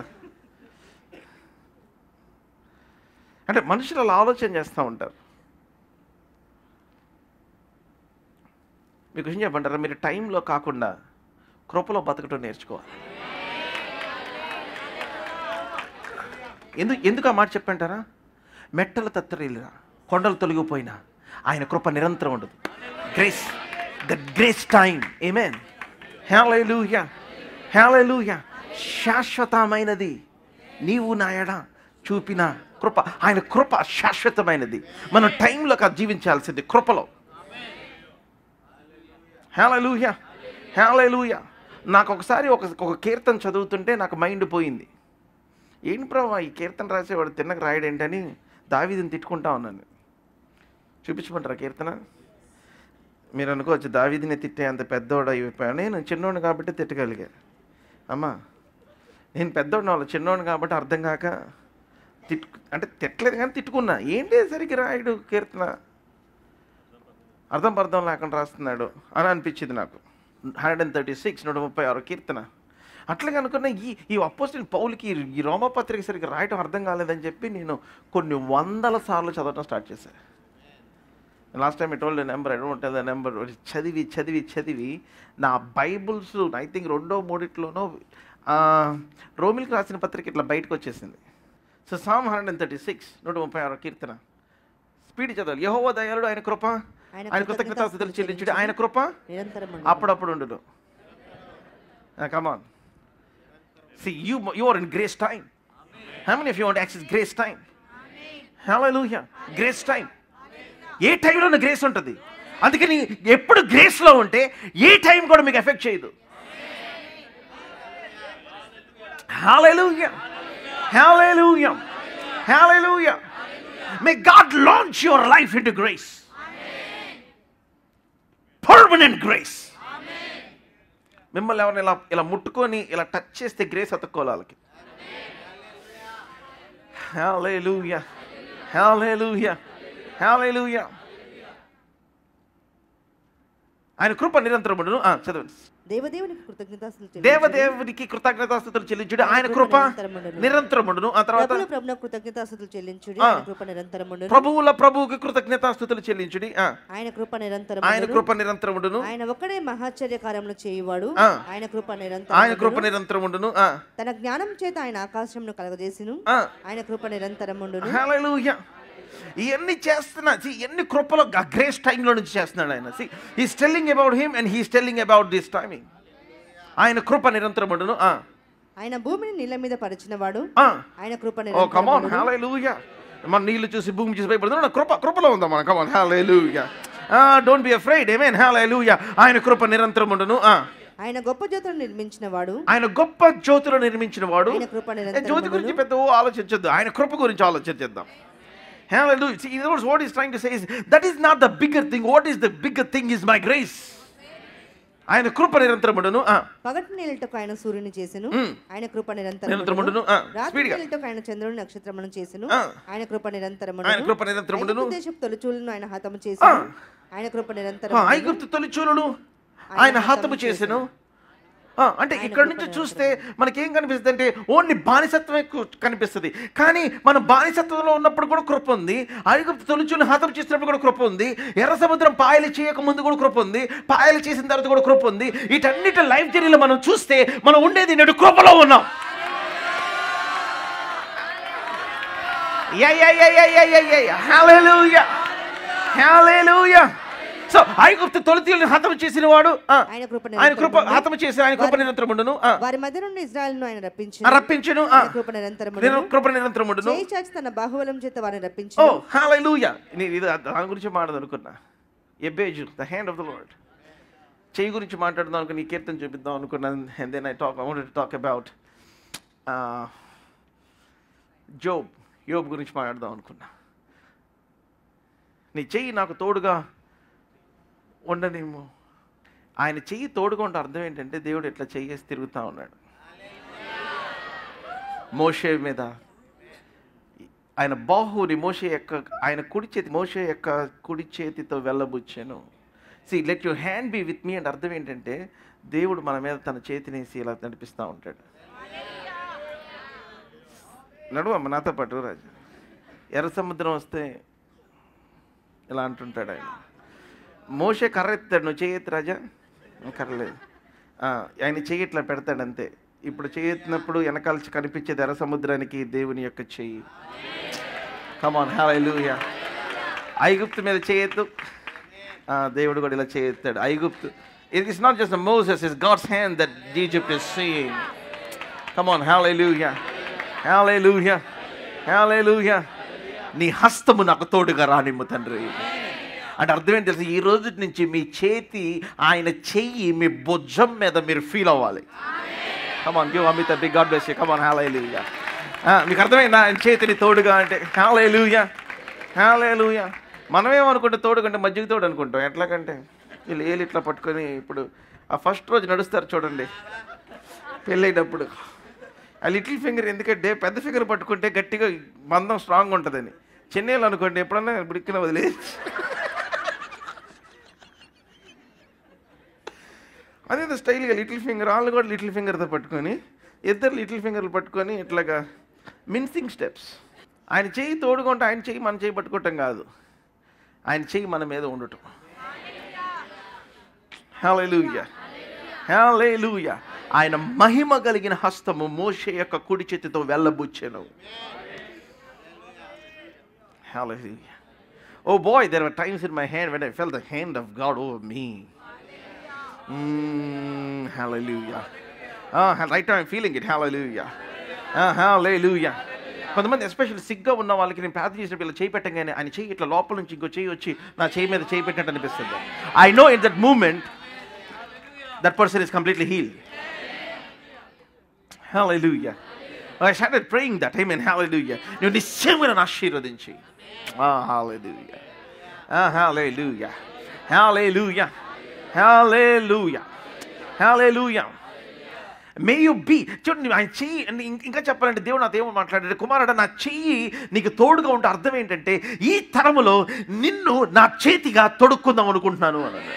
అంటే మనుషులు అలా ఆలోచన చేస్తూ ఉంటారు మీకు ఏం చెప్పంటారా మీరు టైంలో కాకుండా కృపలో బతకటం నేర్చుకోవాలి ఎందుకు ఎందుకు ఆ మాట చెప్పంటారా మెట్టలు తత్తరిల్లినా కొండలు తొలగిపోయినా ఆయన కృప నిరంతరం ఉండదు grace the grace time amen hallelujah hallelujah శాశ్వతమైనది నీవు నాయడ చూపిన కృప ఆయన కృప శాశ్వతమైనది మనం టైంలో కాదు జీవించాల్సింది కృపలో హేళూయా హేళూయా నాకు ఒకసారి ఒక ఒక కీర్తన చదువుతుంటే నాకు మైండ్ పోయింది ఏంటి ప్రభా ఈ కీర్తన రాసేవాడు తిన్నక రాయడేంటని దావీదిని తిట్టుకుంటా ఉన్నాను చూపించమంటారా కీర్తన మీరు అనుకోవచ్చు దావీదిని తిట్టే అంత పెద్దోడు అయిపోయాను నేను చిన్నోడు కాబట్టి తిట్టగలిగా అమ్మా నేను పెద్దోడిని వాళ్ళు చిన్నోడు కాబట్టి అర్థం కాక తిట్టు అంటే తిట్టలేదు కానీ తిట్టుకున్నా ఏంటి సరిగ్గా రాయుడు కీర్తన అర్థం పర్థం లేకుండా రాస్తున్నాడు అని అనిపించింది నాకు హండ్రెడ్ అండ్ థర్టీ సిక్స్ నూట ముప్పై ఆరు కీర్తన అట్లాగే అనుకున్న ఈ ఈ అపోజిట్ పౌలకి ఈ రోమపత్రిక సరిగ్గా రాయటం అర్థం కాలేదని చెప్పి నేను కొన్ని వందల సార్లు చదవటం స్టార్ట్ చేశాను last time it old number I don't tell the number చదివి చదివి చదివి నా బైబుల్స్ ఐ థింక్ రెండో మూడిట్లోనో ఆ, రోమిల్కి రాసిన పత్రిక ఇట్లా బయటకు వచ్చేసింది so psalm hundred and thirty six నూట ముప్పై ఆరు కీర్తన స్పీడ్ చదవాలి యహోవ దయాళుడు ఆయన కృప ఆయన ఆయన కృతజ్ఞతాస్తుతులు చెల్లించుడు ఆయన కృప నిరంతరం అప్పుడప్పుడు ఉండును come on see you you are in grace time how many of you want access grace time hallelujah grace time ఏ టైంలో గ్రేస్ ఉంటుంది అందుకని ఎప్పుడు గ్రేస్లో ఉంటే ఏ టైం కూడా మీకు ఎఫెక్ట్ చేయదు hallelujah hallelujah hallelujah may God launch your life into grace permanent grace మిమ్మల్ని ఎవరిని ఇలా ఇలా ముట్టుకొని ఇలా టచ్ చేస్తే గ్రేస్ అతుక్కోవాలి వాళ్ళకి హల్లెలూయా హల్లెలూయా హల్లెలూయా ఆయన కృప నిరంతరం ఉండును. ఆ చదవండి దేవదేవునికి కృతజ్ఞతాస్తులు చెల్లించుడి. దేవదేవునికి కృతజ్ఞతాస్తుతులు చెల్లించుడు ఆయన కృప నిరంతరం ఉండును ఆ తర్వాత ప్రభుల ప్రభున కృతజ్ఞతాస్తులు చెల్లించుడి ఆ. ఆయన కృప నిరంతరముండును ప్రభువుల ప్రభువుకి కృతజ్ఞతాస్తుతులు చెల్లించుడి ఆ, ఆయన కృప ఆయన నిరంతరముండును కృప నిరంతరం ఉండును ఆయన ఒక్కడే మహాశ్చర్య కార్యములు చేయువాడు ఆ. ఆయన కృప ఆయన నిరంతరం కృప నిరంతరం ఉండును ఆ, తన జ్ఞానం చేత ఆయన ఆకాశమును కలగజేసిను ఆ. ఆయన కృప నిరంతరముండును హల్లెలూయా ఇవన్నీ చేస్తున్నా see, ఎన్ని కృపలో గ్రేస్ టైంలో నుంచి చేస్తున్నాడు ఆయన he's telling about him and he's telling about this timing ఆయన కృప నిరంతరం ఉండును ఆ, ఆయన భూమిని నీళ్ళ మీద పరిచినవాడు ఆ. ఆయన కృప ఓ కమాన్ నిరంతరముండును హల్లెలూయా మన నీళ్లు చూసి భూమి చూసి భయపడుతున్నా కృప కృపలో ఉందా మన come on hallelujah don't be afraid amen hallelujah ఆయన కృప నిరంతరం ఉండును ఆ. ఆయన గొప్ప జ్యోతులు నిర్మించిన వాడు ఆయన గొప్ప జ్యోతులు నిర్మించిన వాడు ఆయన కృప ఏ, నిరంతరముండును. జ్యోతి గురించి పెద్ద ఓ ఆలోచించొద్దు ఆయన కృప గురించి ఆలోచించేద్దాం Hallelujah. See, in other words, what he's trying to say is that is not the bigger thing. What is the bigger thing is my grace. ఆయన కృప నిరంతరముడును ఆ, పగటి నీళ్ళటకు ఆయన సూర్యుని చేసెను మ్. ఆయన కృప నిరంతరముండును. నిరంతరముండును ఆ, రాత్రి స్పీడ్గా. నీళ్ళటకు ఆయన చంద్రుని నక్షత్రమును చేసెను ఆ. ఆయన కృప ఆయన నిరంతరముండును కృప నిరంతరముడును ఐగుప్తు దేశపు తొలిచూలను ఆయన హతము చేసెను ఆయన కృప ఆ, నిరంతరం ఐగుప్తు తొలిచూలును ఆయన హతము చేసెను ఆ, అంటే ఇక్కడ నుంచి చూస్తే మనకేం కనిపిస్తుంది అంటే ఓన్లీ బానిసత్వమే కు- కనిపిస్తుంది కానీ మనం బానిసత్వంలో ఉన్నప్పుడు కూడా కృప ఉంది ఐగుప్తు తొలిచూలు హతం చేసినప్పుడు కూడా కృప ఉంది ఎర్ర సముద్రం పాయలు చేయక ముందు కూడా కృప ఉంది పాయలు చేసిన తర్వాత కూడా కృప ఉంది వీటన్నిటి లైఫ్ జర్నీలో మనం చూస్తే మనం ఉండేది నేడు కృపలో ఉన్నాం Yeah, yeah, yeah, yeah, yeah, yeah, yeah, yeah. Hallelujah. Hallelujah. So ఐగుప్తు తొలితీయులను హతం చేసిన వాడు ఆ, ఆయన కృప ఆయన కృప నిరంతరముండును. హతం చేసి ఆయన కృప నిరంతరం ఉండును ఆ, వారి మధ్య నుండి ఇజ్రాయెల్ను ఆయన ఆ, రప్పించు రప్పించును ఆ, ఆయన కృప నిరంతరముండును. నిర- కృప నిరంతరం ఉండును చేయి చాచి తన బాహుబలం చేత వారిని ఓ రప్పించు హాలూయా నేను ఇది దాని గురించి మాట్లాడదు అనుకున్నా ఎబ్బేజు the hand of the lord చెయ్యి గురించి మాట్లాడదాం అనుకుని ఈ కీర్తన చూపిద్దాం అనుకున్నాను and then I talk I wanted to talk about Job యోబ్ గురించి మాట్లాడదాం అనుకున్నా నీ చెయ్యి నాకు తోడుగా ఉండనేమో ఆయన చెయ్యి తోడుగా ఉంటే అర్థం ఏంటంటే దేవుడు ఇట్లా చెయ్యేసి తిరుగుతూ ఉన్నాడు మోషే మీద ఆయన బాహుని మోషే యొక్క ఆయన కుడి చేతి మోషే యొక్క కుడి చేతితో వెళ్ళబుచ్చాను see let you hand be with me అంటే అర్థం ఏంటంటే దేవుడు మన మీద తన చేతినేసి ఇలా నడిపిస్తూ ఉంటాడు నడువమ్మ నాతో పాటు రాజు ఎర్ర సముద్రం వస్తే ఇలా అంటుంటాడు ఆయన మోషే కర్ర ఎత్తాడు నువ్వు చేయెత్తు రాజా కర్రలేదు ఆ, ఆయన చెయ్యి ఇట్లా పెడతాడు అంతే ఇప్పుడు చేయెత్తినప్పుడు వెనకాల కనిపించేది ఎర్ర సముద్రానికి దేవుని యొక్క చెయ్యి కమాన్ హల్లెలూయా ఐగుప్తు మీద చేయెత్తు ఆ, దేవుడు కూడా ఇలా చేయెత్తాడు ఐగుప్తు it is not just Moses is God's hand that Egypt is seeing come on hallelujah hallelujah hallelujah నీ హస్తము నాకు తోడుగా రానిమ్ము తండ్రి అంటే అర్థం ఏంటి తెలుసు ఈ రోజు నుంచి మీ చేతి ఆయన చెయ్యి మీ భుజం మీద మీరు ఫీల్ అవ్వాలి కమాన్ గివ్ అమిత big God bless you come on hallelujah మీకు అర్థమైందా ఆయన చేతిని తోడుగా అంటే హాలూయా హాలూయా మనమేమనుకుంటే తోడుగా అంటే మజ్జిగ తోడు అనుకుంటాం ఎట్లాగంటే వీళ్ళు ఏళ్ళు ఇట్లా పట్టుకొని ఇప్పుడు ఆ ఫస్ట్ రోజు నడుస్తారు చూడండి పెళ్ళైనప్పుడు ఆ లిటిల్ ఫింగర్ ఎందుకంటే పెద్ద ఫింగర్ పట్టుకుంటే గట్టిగా బంధం స్ట్రాంగ్ ఉంటుందని చెన్నైలో అనుకోండి ఎప్పుడన్నా బ్రిక్కిన వదిలే అదే స్టైల్గా లిటిల్ ఫింగర్ వాళ్ళు కూడా లిటిల్ ఫింగర్తో పట్టుకొని ఇద్దరు లిటిల్ ఫింగర్లు పట్టుకొని ఇట్లాగా మిన్సింగ్ స్టెప్స్ ఆయన చెయ్యి తోడుకుంటే ఆయన చెయ్యి మన చెయ్యి పట్టుకోవటం కాదు ఆయన చెయ్యి మన మీద ఉండటం హల్లెలూయా హల్లెలూయా ఆయన మహిమ కలిగిన హస్తము మోషే యొక్క కుడి చేతితో వెళ్ళబుచ్చెను hallelujah Oh boy, there were times in my hand when I felt the hand of God over me. Mm, hallelujah. Ah, right now I'm feeling it. Hallelujah. Ah, hallelujah. కొంతమంది ఎస్పెషల్లీ సిగ్గా ఉన్న వాళ్ళకి నేను ప్రార్థన చేసినప్పుడు ఇలా చేయి పెట్టగానే ఆయన చేయి ఇట్లా లోపల నుంచి ఇంకో చేయి వచ్చి నా చేయి మీద చేయి పెట్టినట్టు అనిపిస్తుంది I know in that moment that person is completely heal Hallelujah. I started praying that. Amen. Hallelujah. నువ్వు నిశ్చయమైన ఆశీర్వదించి Ah, hallelujah. Ah, hallelujah. Hallelujah. Hallelujah. Hallelujah. May you be చూడండి ఆయన చెయ్యి అంటే ఇం- ఇంకా చెప్పాలంటే దేవుడు నాతో ఏమో మాట్లాడాడు కుమారుడు నా చెయ్యి నీకు తోడుగా ఉంటే అర్థం ఏంటంటే ఈ తరములో నిన్ను నా చేతిగా తొడుక్కుందాం అనుకుంటున్నాను అన్నాడు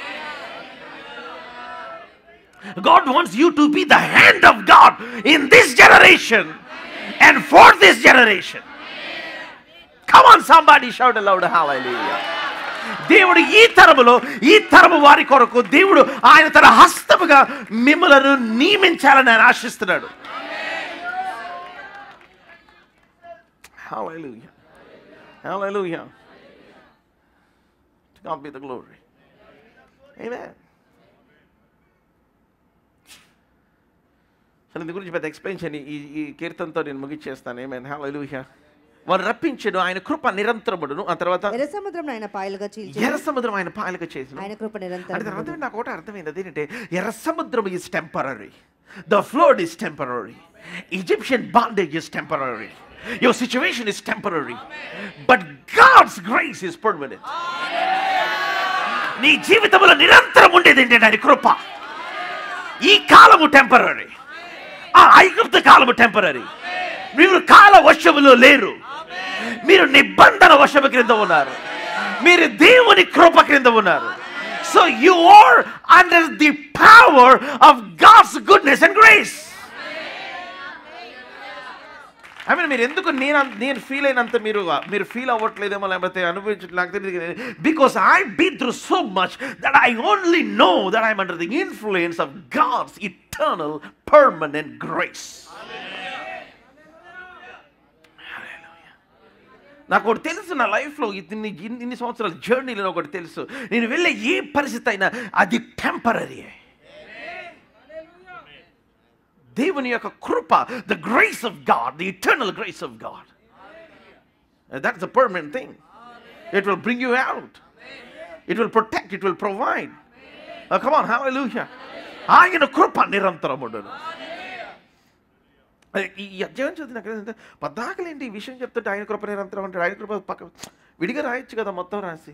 God wants you to be the hand of God in this generation and for this generation. Come on, somebody shout aloud, hallelujah. దేవుడు ఈ తరములో ఈ తరము వారి కొరకు దేవుడు ఆయన తన హస్తముగా మిమ్మలను నియమించాలని ఆయన ఆశిస్తున్నాడు Hallelujah. Hallelujah. To God be the glory. Amen. సరే దీని గురించి పెద్ద ఎక్స్ప్లెయిన్ చేయని ఈ ఈ కీర్తనతో నేను ముగిచ్చేస్తాను ఏమైనా హల్లెలూయా వారు రప్పించడు ఆయన కృప నిరంతరముడును ఆ తర్వాత ఎర్ర సముద్రం ఆయన పాయలుగా చీల్చి ఎర్ర సముద్రం ఆయన పాలక చేసిన ఆయన కృప అంటే నిరంతరం దాని అర్థం నాకు ఒకటి అర్థమైంది అదేంటంటే ఎర్ర సముద్రం is temporary the flood is temporary Egyptian bondage is temporary your situation is temporary but God's grace is permanent నీ జీవితంలో నిరంతరం ఉండేది ఏంటంటే ఆయన కృప ఈ కాలము టెంపరీ ఆ ఐగుప్తు కాలము టెంపరీ మీరు కాల వశములో లేరు మీరు నిబంధన వశము క్రింద ఉన్నారు మీరు దేవుని కృప క్రింద ఉన్నారు so you are under the power of God's goodness and grace I mean మీరు ఎందుకు నేను అన్- నేను ఫీల్ అయినంత మీరు మీరు ఫీల్ అవ్వట్లేదేమో లేకపోతే అనుభవించట్లేదు నాకు తెలియదు because I be through so much that I only know that I'm under the influence of God's eternal permanent grace నాకు ఒకటి తెలుసు నా లైఫ్లో ఇన్ని ఇన్ని ఇన్ని సంవత్సరాల జర్నీలో ఒకటి తెలుసు నేను వెళ్ళే ఏ పరిస్థితి అయినా అది టెంపరీ దేవుని యొక్క కృప the grace of God the eternal grace of God that is a permanent thing it will bring you out it will protect it will provide come on hallelujah ఆయన కృప నిరంతరముడును అదే ఈ ఈ అధ్యాయం చదివిన నాకు పద్దాకలేంటి ఈ విషయం చెప్తుంటే ఆయన కృప నిరంతరం అంటే ఆయన కృప పక్క విడిగా రాయొచ్చు కదా మొత్తం రాసి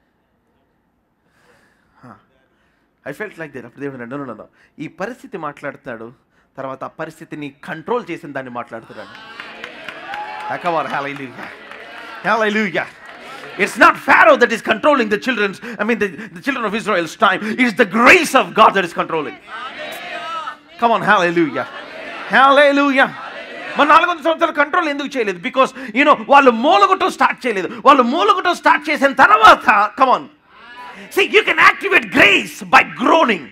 ఐ ఫెల్ట్ లైక్ దట్ అప్పుడు దేవుడు నన్ను నన్ను ఈ పరిస్థితి మాట్లాడుతున్నాడు తర్వాత ఆ పరిస్థితిని కంట్రోల్ చేసిన దాన్ని మాట్లాడుతున్నాడు అకవార్ హల్లెలూయా హల్లెలూయా It's not Pharaoh that is controlling the children's, I mean, the, the children of Israel's time. It's the grace of God that is controlling. Come on, hallelujah. Hallelujah. మన నాలుగు వందల సంవత్సరాలు కంట్రోల్ ఎందుకు చేయలేదు బికాస్ యూనో వాళ్ళు మూలగొట్టం start చేయలేదు వాళ్ళు మూలగొట్టం start చేసిన తర్వాత come on see you can activate grace by groaning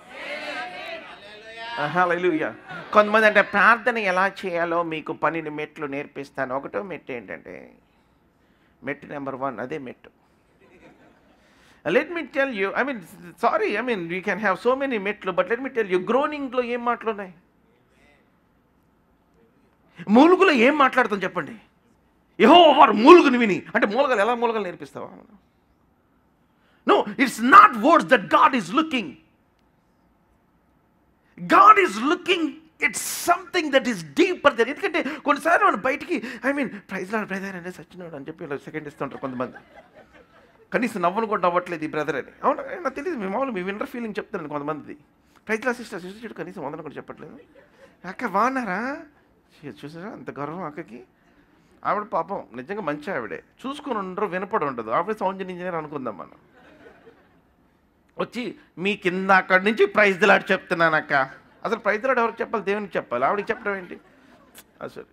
hallelujah కొంతమంది అంటే ప్రార్థన ఎలా చేయాలో మీకు పనిని మెట్లు నేర్పిస్తాను ఒకటో మెట్టు ఏంటంటే మెట్టు నెంబర్ వన్ అదే మెట్టు let me tell you I mean sorry I mean you can have so many మెట్లు but let me tell you గ్రోనింగ్లో ఏం మాటలు ఉన్నాయి మూలుగులో ఏం మాట్లాడతాం చెప్పండి ఏహో వారు మూలుగుని విని అంటే మూలగలు ఎలా మూలగలు నేర్పిస్తావా no it's not words that God is looking God is looking it's something that is deeper there ఎందుకంటే కొన్నిసార్లు మనం బయటికి I mean praise lord brother అంటే సచ్చినాడు అని చెప్పి ఇలా సెకండ్ ఇస్తుంటారు కొంతమంది కనీసం నవ్వును కూడా నవ్వట్లేదు ఈ బ్రదర్ అని అవును నాకు తెలియదు మీ మామూలు మీ విన్నర్ ఫీలింగ్ చెప్తాను కొంతమంది ప్రైజ్ లా సిస్టర్ సిస్టర్ చూడు కనీసం వందన కూడా చెప్పట్లేదు అక్క బాగున్నారా చూ- చూసారా అంత గర్వం అక్కకి ఆవిడ పాపం నిజంగా మంచి ఆవిడే చూసుకుని ఉండరు వినపడి ఉండదు ఆవిడ సౌండ్ ఇంజనీర్ అనుకుందాం మనం వచ్చి మీ కింద అక్కడి నుంచి ప్రైజ్ దిలాడు చెప్తున్నాను అక్క అసలు ప్రైజ్ దిలాడు ఎవరికి చెప్పాలి దేవునికి చెప్పాలి ఆవిడకి చెప్పడం ఏంటి అసలు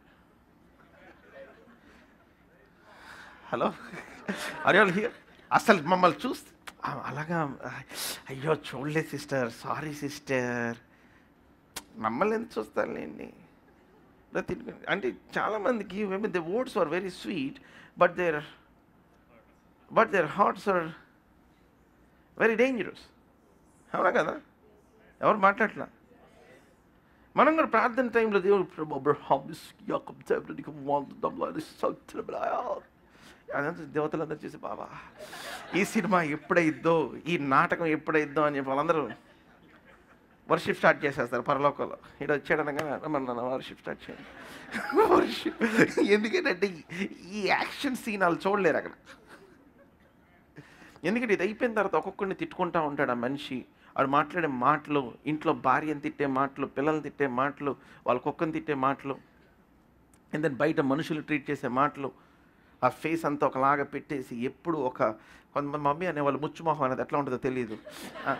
హలో అరే హియర్ అసలు మమ్మల్ని చూస్తే ఆ, అలాగా అయ్యో చూడలేదు సిస్టర్ సారీ సిస్టర్ మమ్మల్ని ఎందుకు చూస్తారులేండి ఇలా తిరిగి అంటే చాలామందికి the words are very sweet but their but their hearts are very dangerous అవునా కదా ఎవరు మాట్లాడలా మనం కూడా ప్రార్థన టైంలో దేవుడు ప్రభు అబ్రహాం యాకబ్ దేవుడు నీకు వందనంలో అది సౌత్రబలాయా. అదంతా దేవతలందరూ చేసి బాబా ఈ సినిమా ఎప్పుడైద్దో ఈ నాటకం ఎప్పుడైద్దో అని చెప్పి వాళ్ళందరూ వర్షిప్ స్టార్ట్ చేసేస్తారు పరలోకంలో ఇక్కడ వచ్చాడనగా మన వర్షిప్ స్టార్ట్ చేయండి వర్షిప్ ఎందుకంటే ఈ యాక్షన్ సీన్ వాళ్ళు చూడలేరు అక్కడ ఎందుకంటే ఇది అయిపోయిన తర్వాత ఒక్కొక్కరిని తిట్టుకుంటా ఉంటాడు ఆ మనిషి వాడు మాట్లాడే మాటలు ఇంట్లో భార్యను తిట్టే మాటలు పిల్లల్ని తిట్టే మాటలు వాళ్ళ కుక్కని తిట్టే మాటలు అండ్ దెన్ బయట మనుషులు ట్రీట్ చేసే మాటలు ఆ ఫేస్ అంతా ఒకలాగా పెట్టేసి ఎప్పుడు ఒక కొంతమంది మమ్మీ అనే వాళ్ళు ముచ్చుమొహం అనేది ఎట్లా ఉంటుందో తెలియదు ఆ.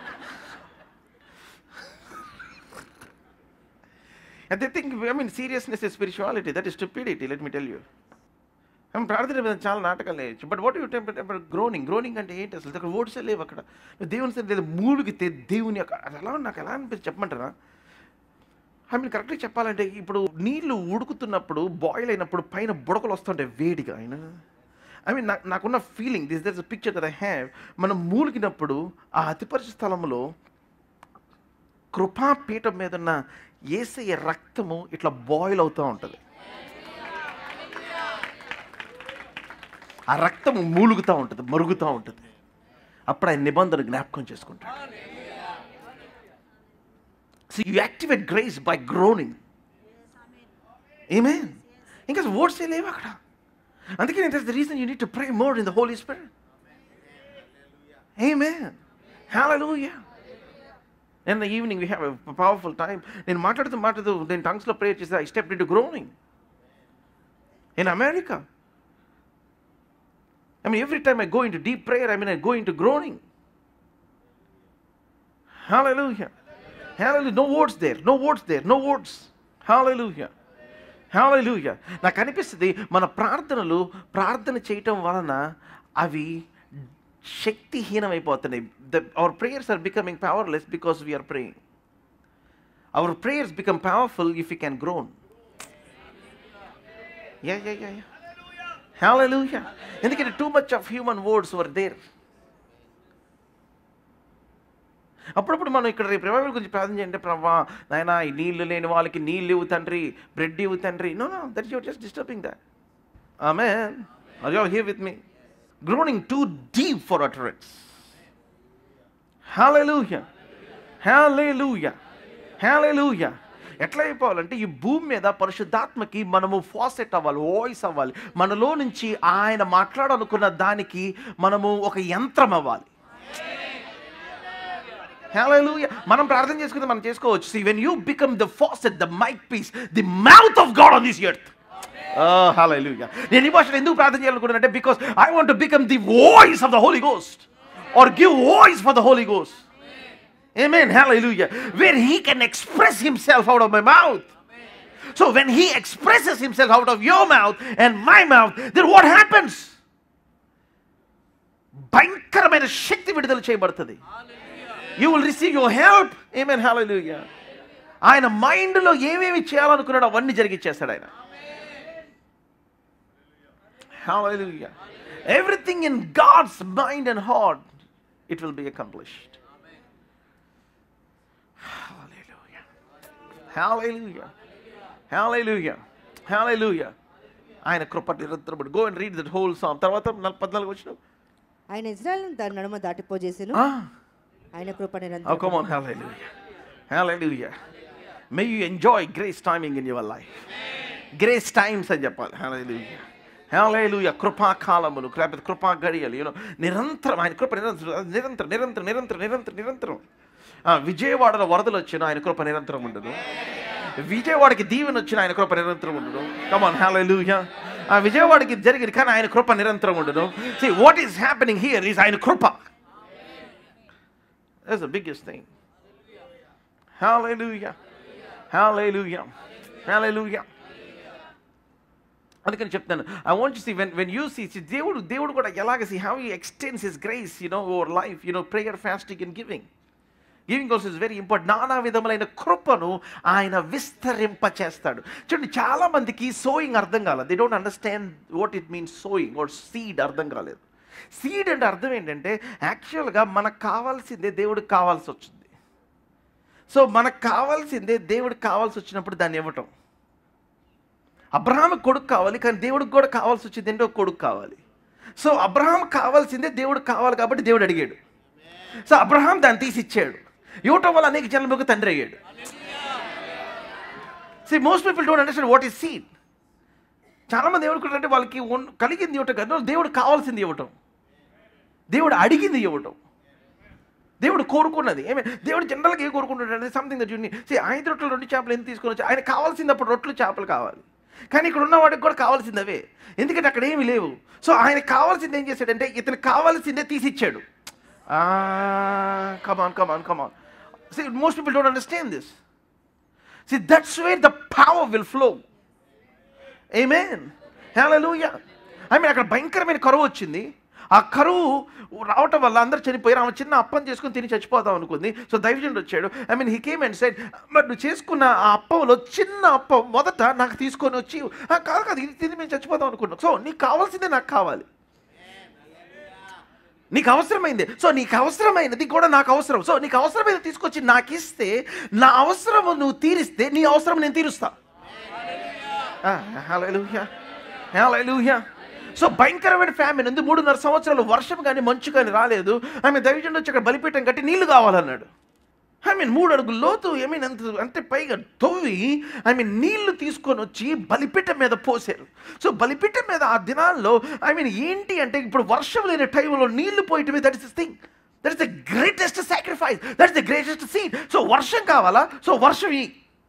And they think, I mean, seriousness is spirituality. That is stupidity, let me tell you. మనం ప్రార్థన మీద చాలా నాటకాలు వేయచ్చు but what you temper groaning groaning అంటే ఏంటి అసలు అక్కడ వర్డ్స్ లేవు అక్కడ నువ్వు దేవుని సరే లేదా మూలిగితే దేవుని యొక్క అది ఎలా నాకు ఎలా అనిపించి చెప్పమంటారా ఐ మీన్ కరెక్ట్గా చెప్పాలంటే ఇప్పుడు నీళ్లు ఉడుకుతున్నప్పుడు బాయిల్ అయినప్పుడు పైన బుడకలు వస్తుంటాయి వేడిగా ఆయన ఐ మీన్ నాకు నాకున్న feeling this this picture that I have మనం మూలిగినప్పుడు ఆ అతిపరిచ స్థలంలో కృపాపీఠం మీద ఉన్న ఏసయ్య రక్తము ఇట్లా బాయిల్ అవుతూ ఉంటుంది ఆ రక్తము మూలుగుతూ ఉంటుంది మరుగుతూ ఉంటుంది అప్పుడు ఆయన నిబంధన జ్ఞాపకం చేసుకుంటాడు so you activate grace by groaning ఏమే ఇంకా వర్డ్స్ ఏ లేవు అక్కడ అందుకే that's the reason you need to pray more in the Holi spirit Amen. Hallelujah. In the evening, we have a powerful time. నేను మాట్లాడుతూ మాట్లాడుతూ నేను టంగ్స్లో ప్రేయర్ చేస్తే I step into groaning in America I mean, every time I go into deep prayer, I mean, I go into groaning. Hallelujah. Hallelujah. No words there. No words there. No words. Hallelujah. Hallelujah. నాకు అనిపిస్తుంది మన ప్రార్థనలు ప్రార్థన చేయటం వలన అవి శక్తిహీనమైపోతున్నాయి the our prayers are becoming powerless because we're praying our prayers become powerful if you can groan యా యా యా యా Hallelujah. ఎందుకంటే too much of human words were there అప్పుడప్పుడు మనం ఇక్కడ రేపు రివైవల్ గురించి ప్రార్థన చేయండి ప్రభా నాయన ఈ నీళ్లు లేని వాళ్ళకి నీళ్ళు ఇవ్వు తండ్రి బ్రెడ్ ఇవ్వు తండ్రి no no that your just disturbing that ఆమె are you here with me groaning too deep for utterance Hallelujah. Hallelujah. Hallelujah. ఎట్లా అయిపోవాలంటే ఈ భూమి మీద పరిశుద్ధాత్మకి మనము ఫాసెట్ అవ్వాలి వాయిస్ అవ్వాలి మనలో నుంచి ఆయన మాట్లాడాలనుకున్న దానికి మనము ఒక యంత్రం అవ్వాలి Hallelujah. మనం ప్రార్థన చేసుకుంటే మనం చేసుకోవచ్చు See, when you become the faucet, the mouthpiece, the mouth of God on this earth. Oh, hallelujah. నేను ఈ భాషలో ఎందుకు ప్రార్థన చేయాలనుకుంటున్నానంటే because I want to become the voice of the Holi ghost or give voice for the Holi ghost Amen. Hallelujah. Where he can express himself out of my mouth. So when he expresses himself out of your mouth and my mouth, then what happens? భయంకరమైన శక్తి విడుదల చేయబడుతుంది you will receive your help amen hallelujah ఆయన మైండ్లో ఏమేమి చేయాలనుకున్నాడో అవన్నీ జరిగిచ్చేస్తాడు ఆయన Hallelujah. Everything in God's mind and heart, it will be accomplished. Hallelujah. Hallelujah. Hallelujah. Hallelujah. ఆయన కృప నిరంతరముడు go and read that whole psalm తర్వాత నల్- పద్నాలుగు వచ్చిన ఆయన ఇజ్రాయల్ దాని నడుమ దాటిపోజేసెను Ah. ఆయన కృప Oh, నిరంతరం come on, hallelujah. Hallelujah. May you enjoy grace timing in your life. Grace times అని చెప్పాలి hallelujah. Hallelujah. కృపాకాలములు లేకపోతే కృపా గడియలు యూనో నిరంతరం ఆయన కృప నిరంతరం నిరంతరం నిరంతరం నిరంతరం నిరంతరం నిరంతరం ఆ, విజయవాడలో వరదలు వచ్చిన ఆయన కృప నిరంతరం ఉండదు విజయవాడకి దీవెన వచ్చిన ఆయన కృప నిరంతరం ఉండదు కమాన్ hallelujah. ఆ విజయవాడకి జరిగింది కానీ ఆయన కృప నిరంతరం ఉండదు see what is happening here is ఆయన కృప That's the biggest thing. Hallelujah. Hallelujah. Hallelujah. అందుకని చెప్తాను I want see when when you see దేవుడు దేవుడు కూడా ఎలాగ see how you extends his grace you know over life you know prayer fasting and giving giving also is very important నానా విధములైన కృపను ఆయన విస్తరింప చేస్తాడు చూడండి చాలా మందికి సోయింగ్ అర్థం కాలేదు they don't understand what it means sowing what seed అర్థం కాలేదు సీడ్ అంటే అర్థం ఏంటంటే యాక్చువల్గా మనకు కావాల్సిందే దేవుడికి కావాల్సి వచ్చింది సో మనకు కావాల్సిందే దేవుడికి కావాల్సి వచ్చినప్పుడు దాన్ని ఇవ్వటం అబ్రహాం కొడుకు కావాలి కానీ దేవుడికి కూడా కావాల్సి వచ్చింది ఏంటో కొడుకు కావాలి సో అబ్రహాం కావాల్సిందే దేవుడికి కావాలి కాబట్టి దేవుడు అడిగాడు సో అబ్రహాం దాన్ని తీసి ఇచ్చాడు ఇవ్వటం వల్ల అనేక జన్మలకు తండ్రి అయ్యాడు see most people don't understand what is seed చాలామంది ఏమనుకుంటారంటే వాళ్ళకి ఉన్- కలిగింది ఇవ్వటం కదా దేవుడు కావాల్సింది ఇవ్వటం దేవుడు అడిగింది ఇవ్వటం దేవుడు కోరుకున్నది ఏమే దేవుడు జనరల్గా ఏం కోరుకుంటాడు సంథింగ్ దట్ యూని సే ఐదు రొట్టెలు రెండు చేపలు ఎందుకు తీసుకొని వచ్చి ఆయన కావాల్సింది అప్పుడు రొట్టెలు చేపలు కావాలి కానీ ఇక్కడ ఉన్న వాడికి కూడా కావాల్సింది అవే ఎందుకంటే అక్కడ ఏమి లేవు సో ఆయన కావాల్సింది ఏం చేశాడంటే ఇతను కావాల్సిందే తీసిచ్చాడు కమాన్ కమాన్ కమాన్ See, most people don't understand this. See, that's where the power will flow. Amen. Hallelujah. I mean, అక్కడ భయంకరమైన కరువు వచ్చింది ఆ కరువు రావటం వల్ల అందరు చనిపోయారు ఆమె చిన్న అప్పం చేసుకుని తిని చచ్చిపోదాం అనుకుంది సో దైవజనుడు వచ్చాడు I mean he came and side but నువ్వు చేసుకున్న ఆ అప్పంలో చిన్న అప్పం మొదట నాకు తీసుకొని వచ్చి "ఆ, కాదు కాదు ఇది తిని మేము చచ్చిపోదాం అనుకున్నాం సో నీకు కావాల్సిందే నాకు కావాలి నీకు అవసరమైంది సో నీకు అవసరమైనది కూడా నాకు అవసరం సో నీకు అవసరమైనది తీసుకొచ్చి నాకు ఇస్తే నా అవసరము నువ్వు తీరిస్తే నీ అవసరం నేను తీరుస్తా హల్లెలూయా హల్లెలూయా సో భయంకరమైన ఫ్యామిలీ ఉంది మూడున్నర సంవత్సరాలు వర్షం కానీ మంచు కానీ రాలేదు ఆమె దైవజనుడు వచ్చి అక్కడ బలిపీఠం కట్టి నీళ్లు కావాలన్నాడు ఐ మీన్ మూడు అడుగులు లోతు ఐ మీన్ అంత అంటే పైగా తవ్వి ఐ మీన్ నీళ్లు తీసుకొని వచ్చి బలిపీఠం మీద పోసారు సో బలిపీఠం మీద ఆ దినాల్లో ఐ మీన్ ఏంటి అంటే ఇప్పుడు వర్షం లేని టైంలో నీళ్లు పోయటమే that is thing that is the greatest sacrifice that is the greatest seed so వర్షం కావాలా సో వర్షం ఈ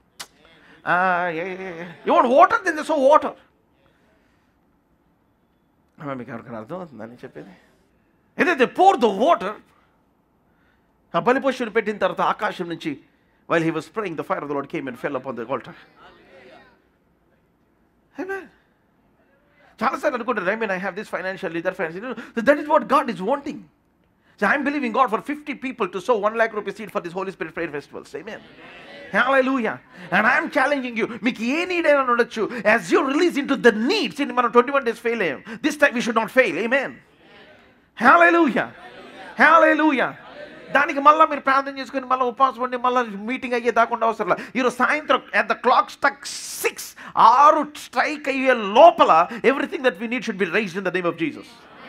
you want water then so water మీకు ఎవరికైనా అర్థం అవుతుందని చెప్పేది ఏదైతే పోర్ ద వాటర్ ఆ బలిపశువుని పెట్టిన తర్వాత ఆకాశం నుంచి while he was praying the fire of the lord came and fell upon the altar చాలాసార్లు అనుకుంటారు I mean I have this financial either financial that is what God is wanting So I'm believing God for 50 people to sow 1 lakh rupees seed for this Holy Spirit prayer festivals. Amen. Hallelujah. And I'm challenging you. మీకు ఏ need అయినా ఉండొచ్చు as you release into the needs in మనం twenty one days fail అయ్యాం this time we should not fail amen hallelujah hallelujah దానికి మళ్ళీ మీరు ప్రార్థన చేసుకుని మళ్ళీ ఉపవాసం ఉండి మళ్ళీ మీటింగ్ అయ్యే దాకుండా అవసరం లేదు ఈరోజు సాయంత్రం at the clock struck six ఆరు స్ట్రైక్ అయ్యే లోపల everything that we need should be raised in the name of Jesus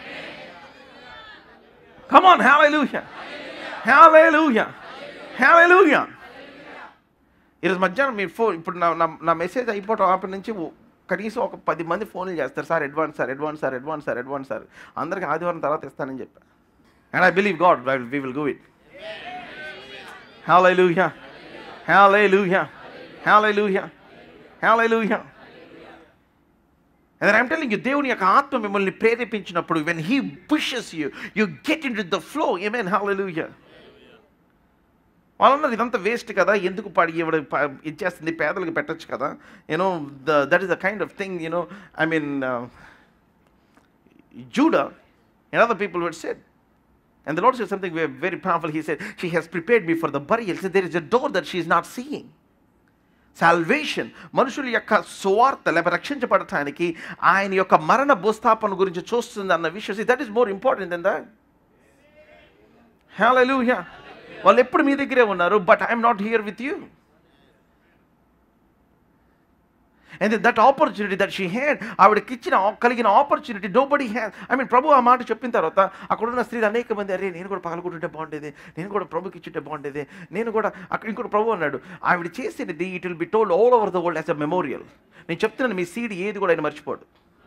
Come on, hallelujah. Hallelujah. Hallelujah. ఈరోజు మధ్యాహ్నం మీ ఫోన్ ఇప్పుడు నా నా నా మెసేజ్ అయిపోవటం ఆపటి నుంచి ఓ- కనీసం ఒక పది మంది ఫోన్లు చేస్తారు sir advance sir advance sir advance sir advance sir అందరికి ఆదివారం తర్వాత ఇస్తానని చెప్పా and I believe God we will go it Hallelujah. Hallelujah. Hallelujah. Hallelujah. And I'm telling you, దేవుని యొక్క ఆత్మ మిమ్మల్ని ప్రేరేపించినప్పుడు when he pushes you, you get into the flow. Amen. Hallelujah. వాళ్ళన్నారు ఇదంతా వేస్ట్ కదా ఎందుకు పాడి ఇవ్వడం ఇచ్చేస్తుంది పేదలకు పెట్టచ్చు కదా you know the that is the kind of thing you know I mean Judah and other people were said and the Lord said something very, very powerful. He said, She has prepared me for the burial. He said, There is a door that she is not seeing. Salvation మనుషుల యొక్క సువార్త లేక రక్షించబడటానికి ఆయన యొక్క మరణ భూస్థాపన గురించి చూస్తుంది అన్న విషయం that is more important than that hallelujah వాళ్ళు ఎప్పుడు మీ దగ్గరే ఉన్నారు but I'm not here with you and that opportunity that she had ఆవిడకి ఇచ్చిన కలిగిన opportunity nobody had I mean ప్రభు ఆ మాట చెప్పిన తర్వాత అక్కడ ఉన్న స్త్రీలు అనేక మంది అరే నేను కూడా పగలగొట్టుంటే బాగుండేది నేను కూడా ప్రభుకి ఇచ్చుంటే బాగుండేది నేను కూడా అక్కడ ఇంకోటి ప్రభు అన్నాడు ఆవిడ చేసినది it will be told all over the world as a memorial నేను చెప్తున్నాను మీ సీడ్ ఏది కూడా ఆయన మర్చిపోడు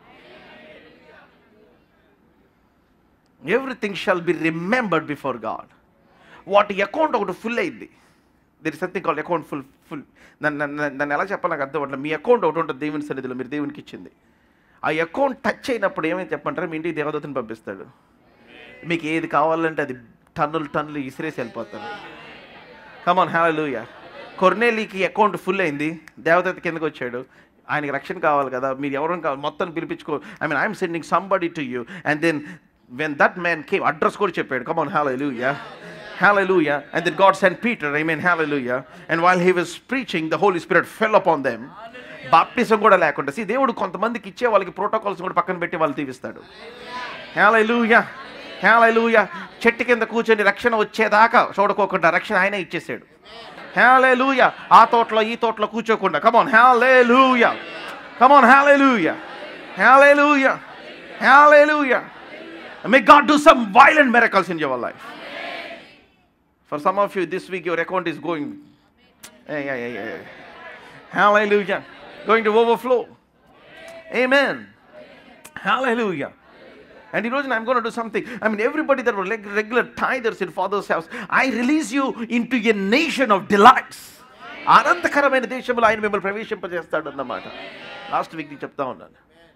everything shall be remembered before God వాటి అకౌంట్ ఒకటి ఫుల్ అయింది there is something call account full full నన్ను నన్ను ఎలా చెప్పాలి నాకు అర్థం అవ్వట్లేదు మీ అకౌంట్ ఒకటి ఉంటుంది దేవుని సన్నిధిలో మీరు దేవునికి ఇచ్చింది ఆ అకౌంట్ టచ్ అయినప్పుడు ఏమైనా చెప్పంటారు మీ ఇంటికి దేవదూతని పంపిస్తాడు మీకు ఏది కావాలంటే అది టన్నులు టన్నులు ఇసిరేసి వెళ్ళిపోతారు కమాన్ హ్యాలూయ కొర్నేలీకి అకౌంట్ ఫుల్ అయింది దేవదత్త కిందకు వచ్చాడు ఆయనకి రక్షణ కావాలి కదా మీరు ఎవరైనా కావాలి మొత్తం పిలిపించుకో I mean I'm sending somebody to you and then when that man came address కూడా చెప్పాడు come on hallelujah Hallelujah. And then God sent Peter, amen, hallelujah. And while he was preaching, the Holy Spirit fell upon them. Baptism కూడా లేకుండా see దేవుడు కొంతమందికి ఇచ్చే వాళ్ళకి protocols కూడా పక్కన పెట్టి వాళ్ళు తీవిస్తాడు హేళూయా హేళూయా చెట్టు కింద కూర్చొని రక్షణ వచ్చేదాకా చూడుకోకుండా రక్షణ ఆయన ఇచ్చేసాడు హేళూయా ఆ తోటలో ఈ తోటలో కూర్చోకుండా come on hallelujah come on hallelujah hallelujah hallelujah may God do some violent miracles in your life For some of you, this week your account is going. Yeah, yeah, yeah, yeah. Hallelujah. Going to overflow. Amen. Hallelujah. And you know, I'm going to do something. I mean, everybody that were reg- regular tithers in Father's house, I release you into a nation of delights. అనంతకరమైన దేశంలో ఆయన మిమ్మల్ని ప్రవేశింపజేస్తాడు అన్నమాట last week నీకు చెప్తా ఉన్నాను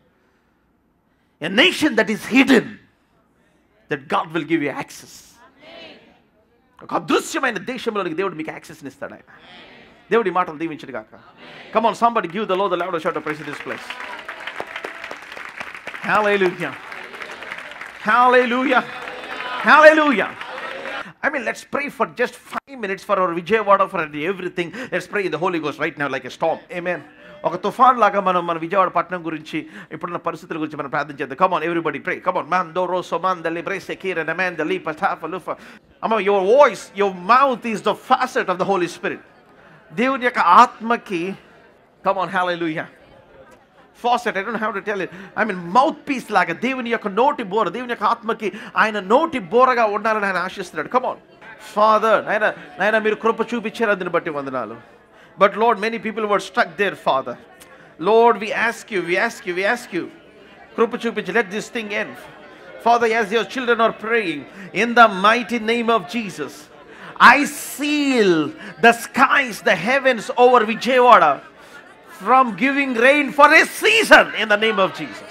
a nation that is hidden that God will give you access ఒక అదృశ్యమైన దేశంలోనికి దేవుడు మీకు యాక్సెస్ని ఇస్తాడు ఆయన దేవుడి మాటలు దీవించడు కాక come on somebody give the low the loud shout praise this place Hallelujah. Hallelujah. Hallelujah. I mean, let's pray for just five minutes for our Vijayawada, for everything. Let's pray in the Holy Ghost right now like a storm. Amen. ఒక తుఫాన్ లాగా మనం మన విజయవాడ పట్టణం గురించి ఇప్పుడున్న పరిస్థితుల గురించి మనం ప్రార్థన చేద్దాం కమాన్ ఎవ్రీబడి ప్రే కమాన్ మ్యాన్ దో రో సో మాన్ దలి బ్రే సెకీర్ అండ్ మ్యాన్ దలి పటాఫ లుఫ అమ్మ your voice your mouth is the faucet of the Holi Spirit దేవుని యొక్క ఆత్మకి come on hallelujah faucet I don't have to tell it I mean mouthpiece లాగా దేవుని యొక్క నోటి బోర దేవుని యొక్క ఆత్మకి ఆయన నోటి బోరగా ఉండాలని ఆయన ఆశిస్తున్నాడు కమాన్ ఫాదర్ ఆయన ఆయన మీరు కృప చూపించారు అందుని బట్టి వందనాలు but Lord many people were struck there Father Lord we ask you we ask you we ask you కృప చూపించి let this thing end Father, as your children are praying, in the mighty name of Jesus, I seal the skies, the heavens over Vijayawada from giving rain for a season in the name of Jesus.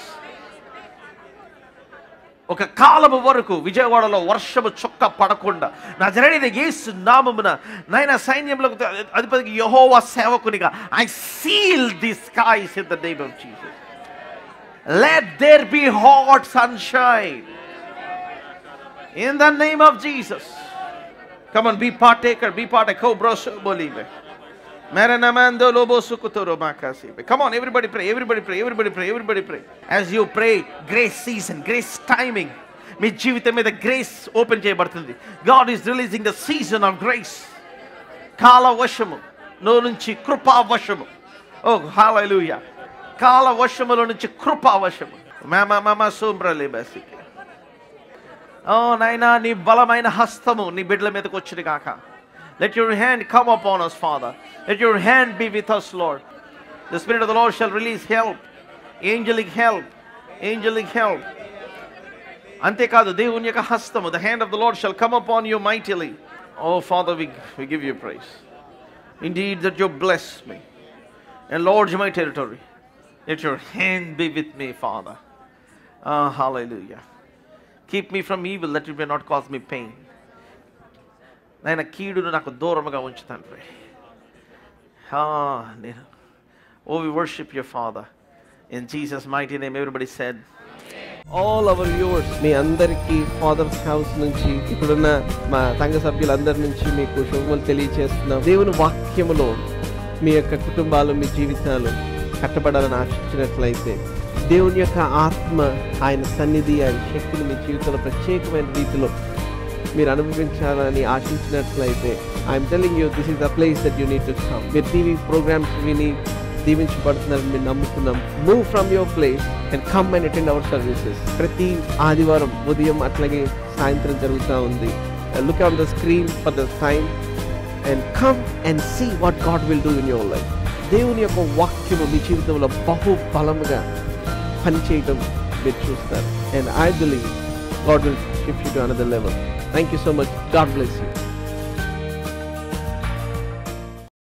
ఒక కాలము వరకు విజయవాడలో వర్షము చొక్క పడకుండా నా జరిగిన యేసు నామమున నాయన సైన్యంలో అధిపతికి యహోవా సేవకునిగా I seal the skies in the name of Jesus let there be hot sunshine in the name of Jesus come on be partaker be partaker బ్రోస్ బోలీమే Maranamando lobo sukutoro makasibe. Come on, everybody pray, everybody pray, everybody pray, everybody pray. As you pray, grace season, grace timing. మీ జీవితం మీద grace open చేయబడుతుంది God is releasing the season of grace కాల వశము లో నుంచి కృపా వశము ఓ హాలూయ కాల వశములో నుంచి కృపా వశము మామ మామ సోమ్రలే బసికి ఓ నాయనా నీ బలమైన హస్తము నీ బిడ్డల మీదకి వచ్చింది కాక Let your hand come upon us, Father. Let your hand be with us, Lord. The Spirit of the Lord shall release help, angelic help, angelic help. అంతేకాదు దేవుని యొక్క హస్తము the hand of the Lord shall come upon you mightily O Father we we give you praise indeed that you bless me and large my territory let your hand be with me Father hallelujah keep me from evil that it may not cause me pain నాయన కీడును నాకు దూరముగా ఉంచుతాను రే నేను O we worship your Father in Jesus mighty name everybody said all our viewers మీ అందరికీ Father's house నుంచి ఇప్పుడున్న మా సంఘ సభ్యులందరి నుంచి మీకు శుభములు తెలియజేస్తున్నాం దేవుని వాక్యములో మీ యొక్క కుటుంబాలు మీ జీవితాలు కట్టబడాలని ఆశించినట్లయితే దేవుని యొక్క ఆత్మ ఆయన సన్నిధి ఆయన శక్తిని మీ జీవితంలో ప్రత్యేకమైన రీతిలో మీరు అనుభవించాలని ఆశించినట్లయితే I'm telling you this is the place that you need to come మీరు టీవీ ప్రోగ్రామ్స్ విని దీవించబడుతున్నారని మేము నమ్ముతున్నాం move from your place and come and attend our services ప్రతి ఆదివారం ఉదయం అట్లాగే సాయంత్రం జరుగుతూ ఉంది look on the screen for the time and come and see what God will do in your life దేవుని యొక్క వాక్యము మీ జీవితంలో బహు బలముగా పనిచేయటం మీరు చూస్తారు and I believe God will shift you to another level thank you so much God bless you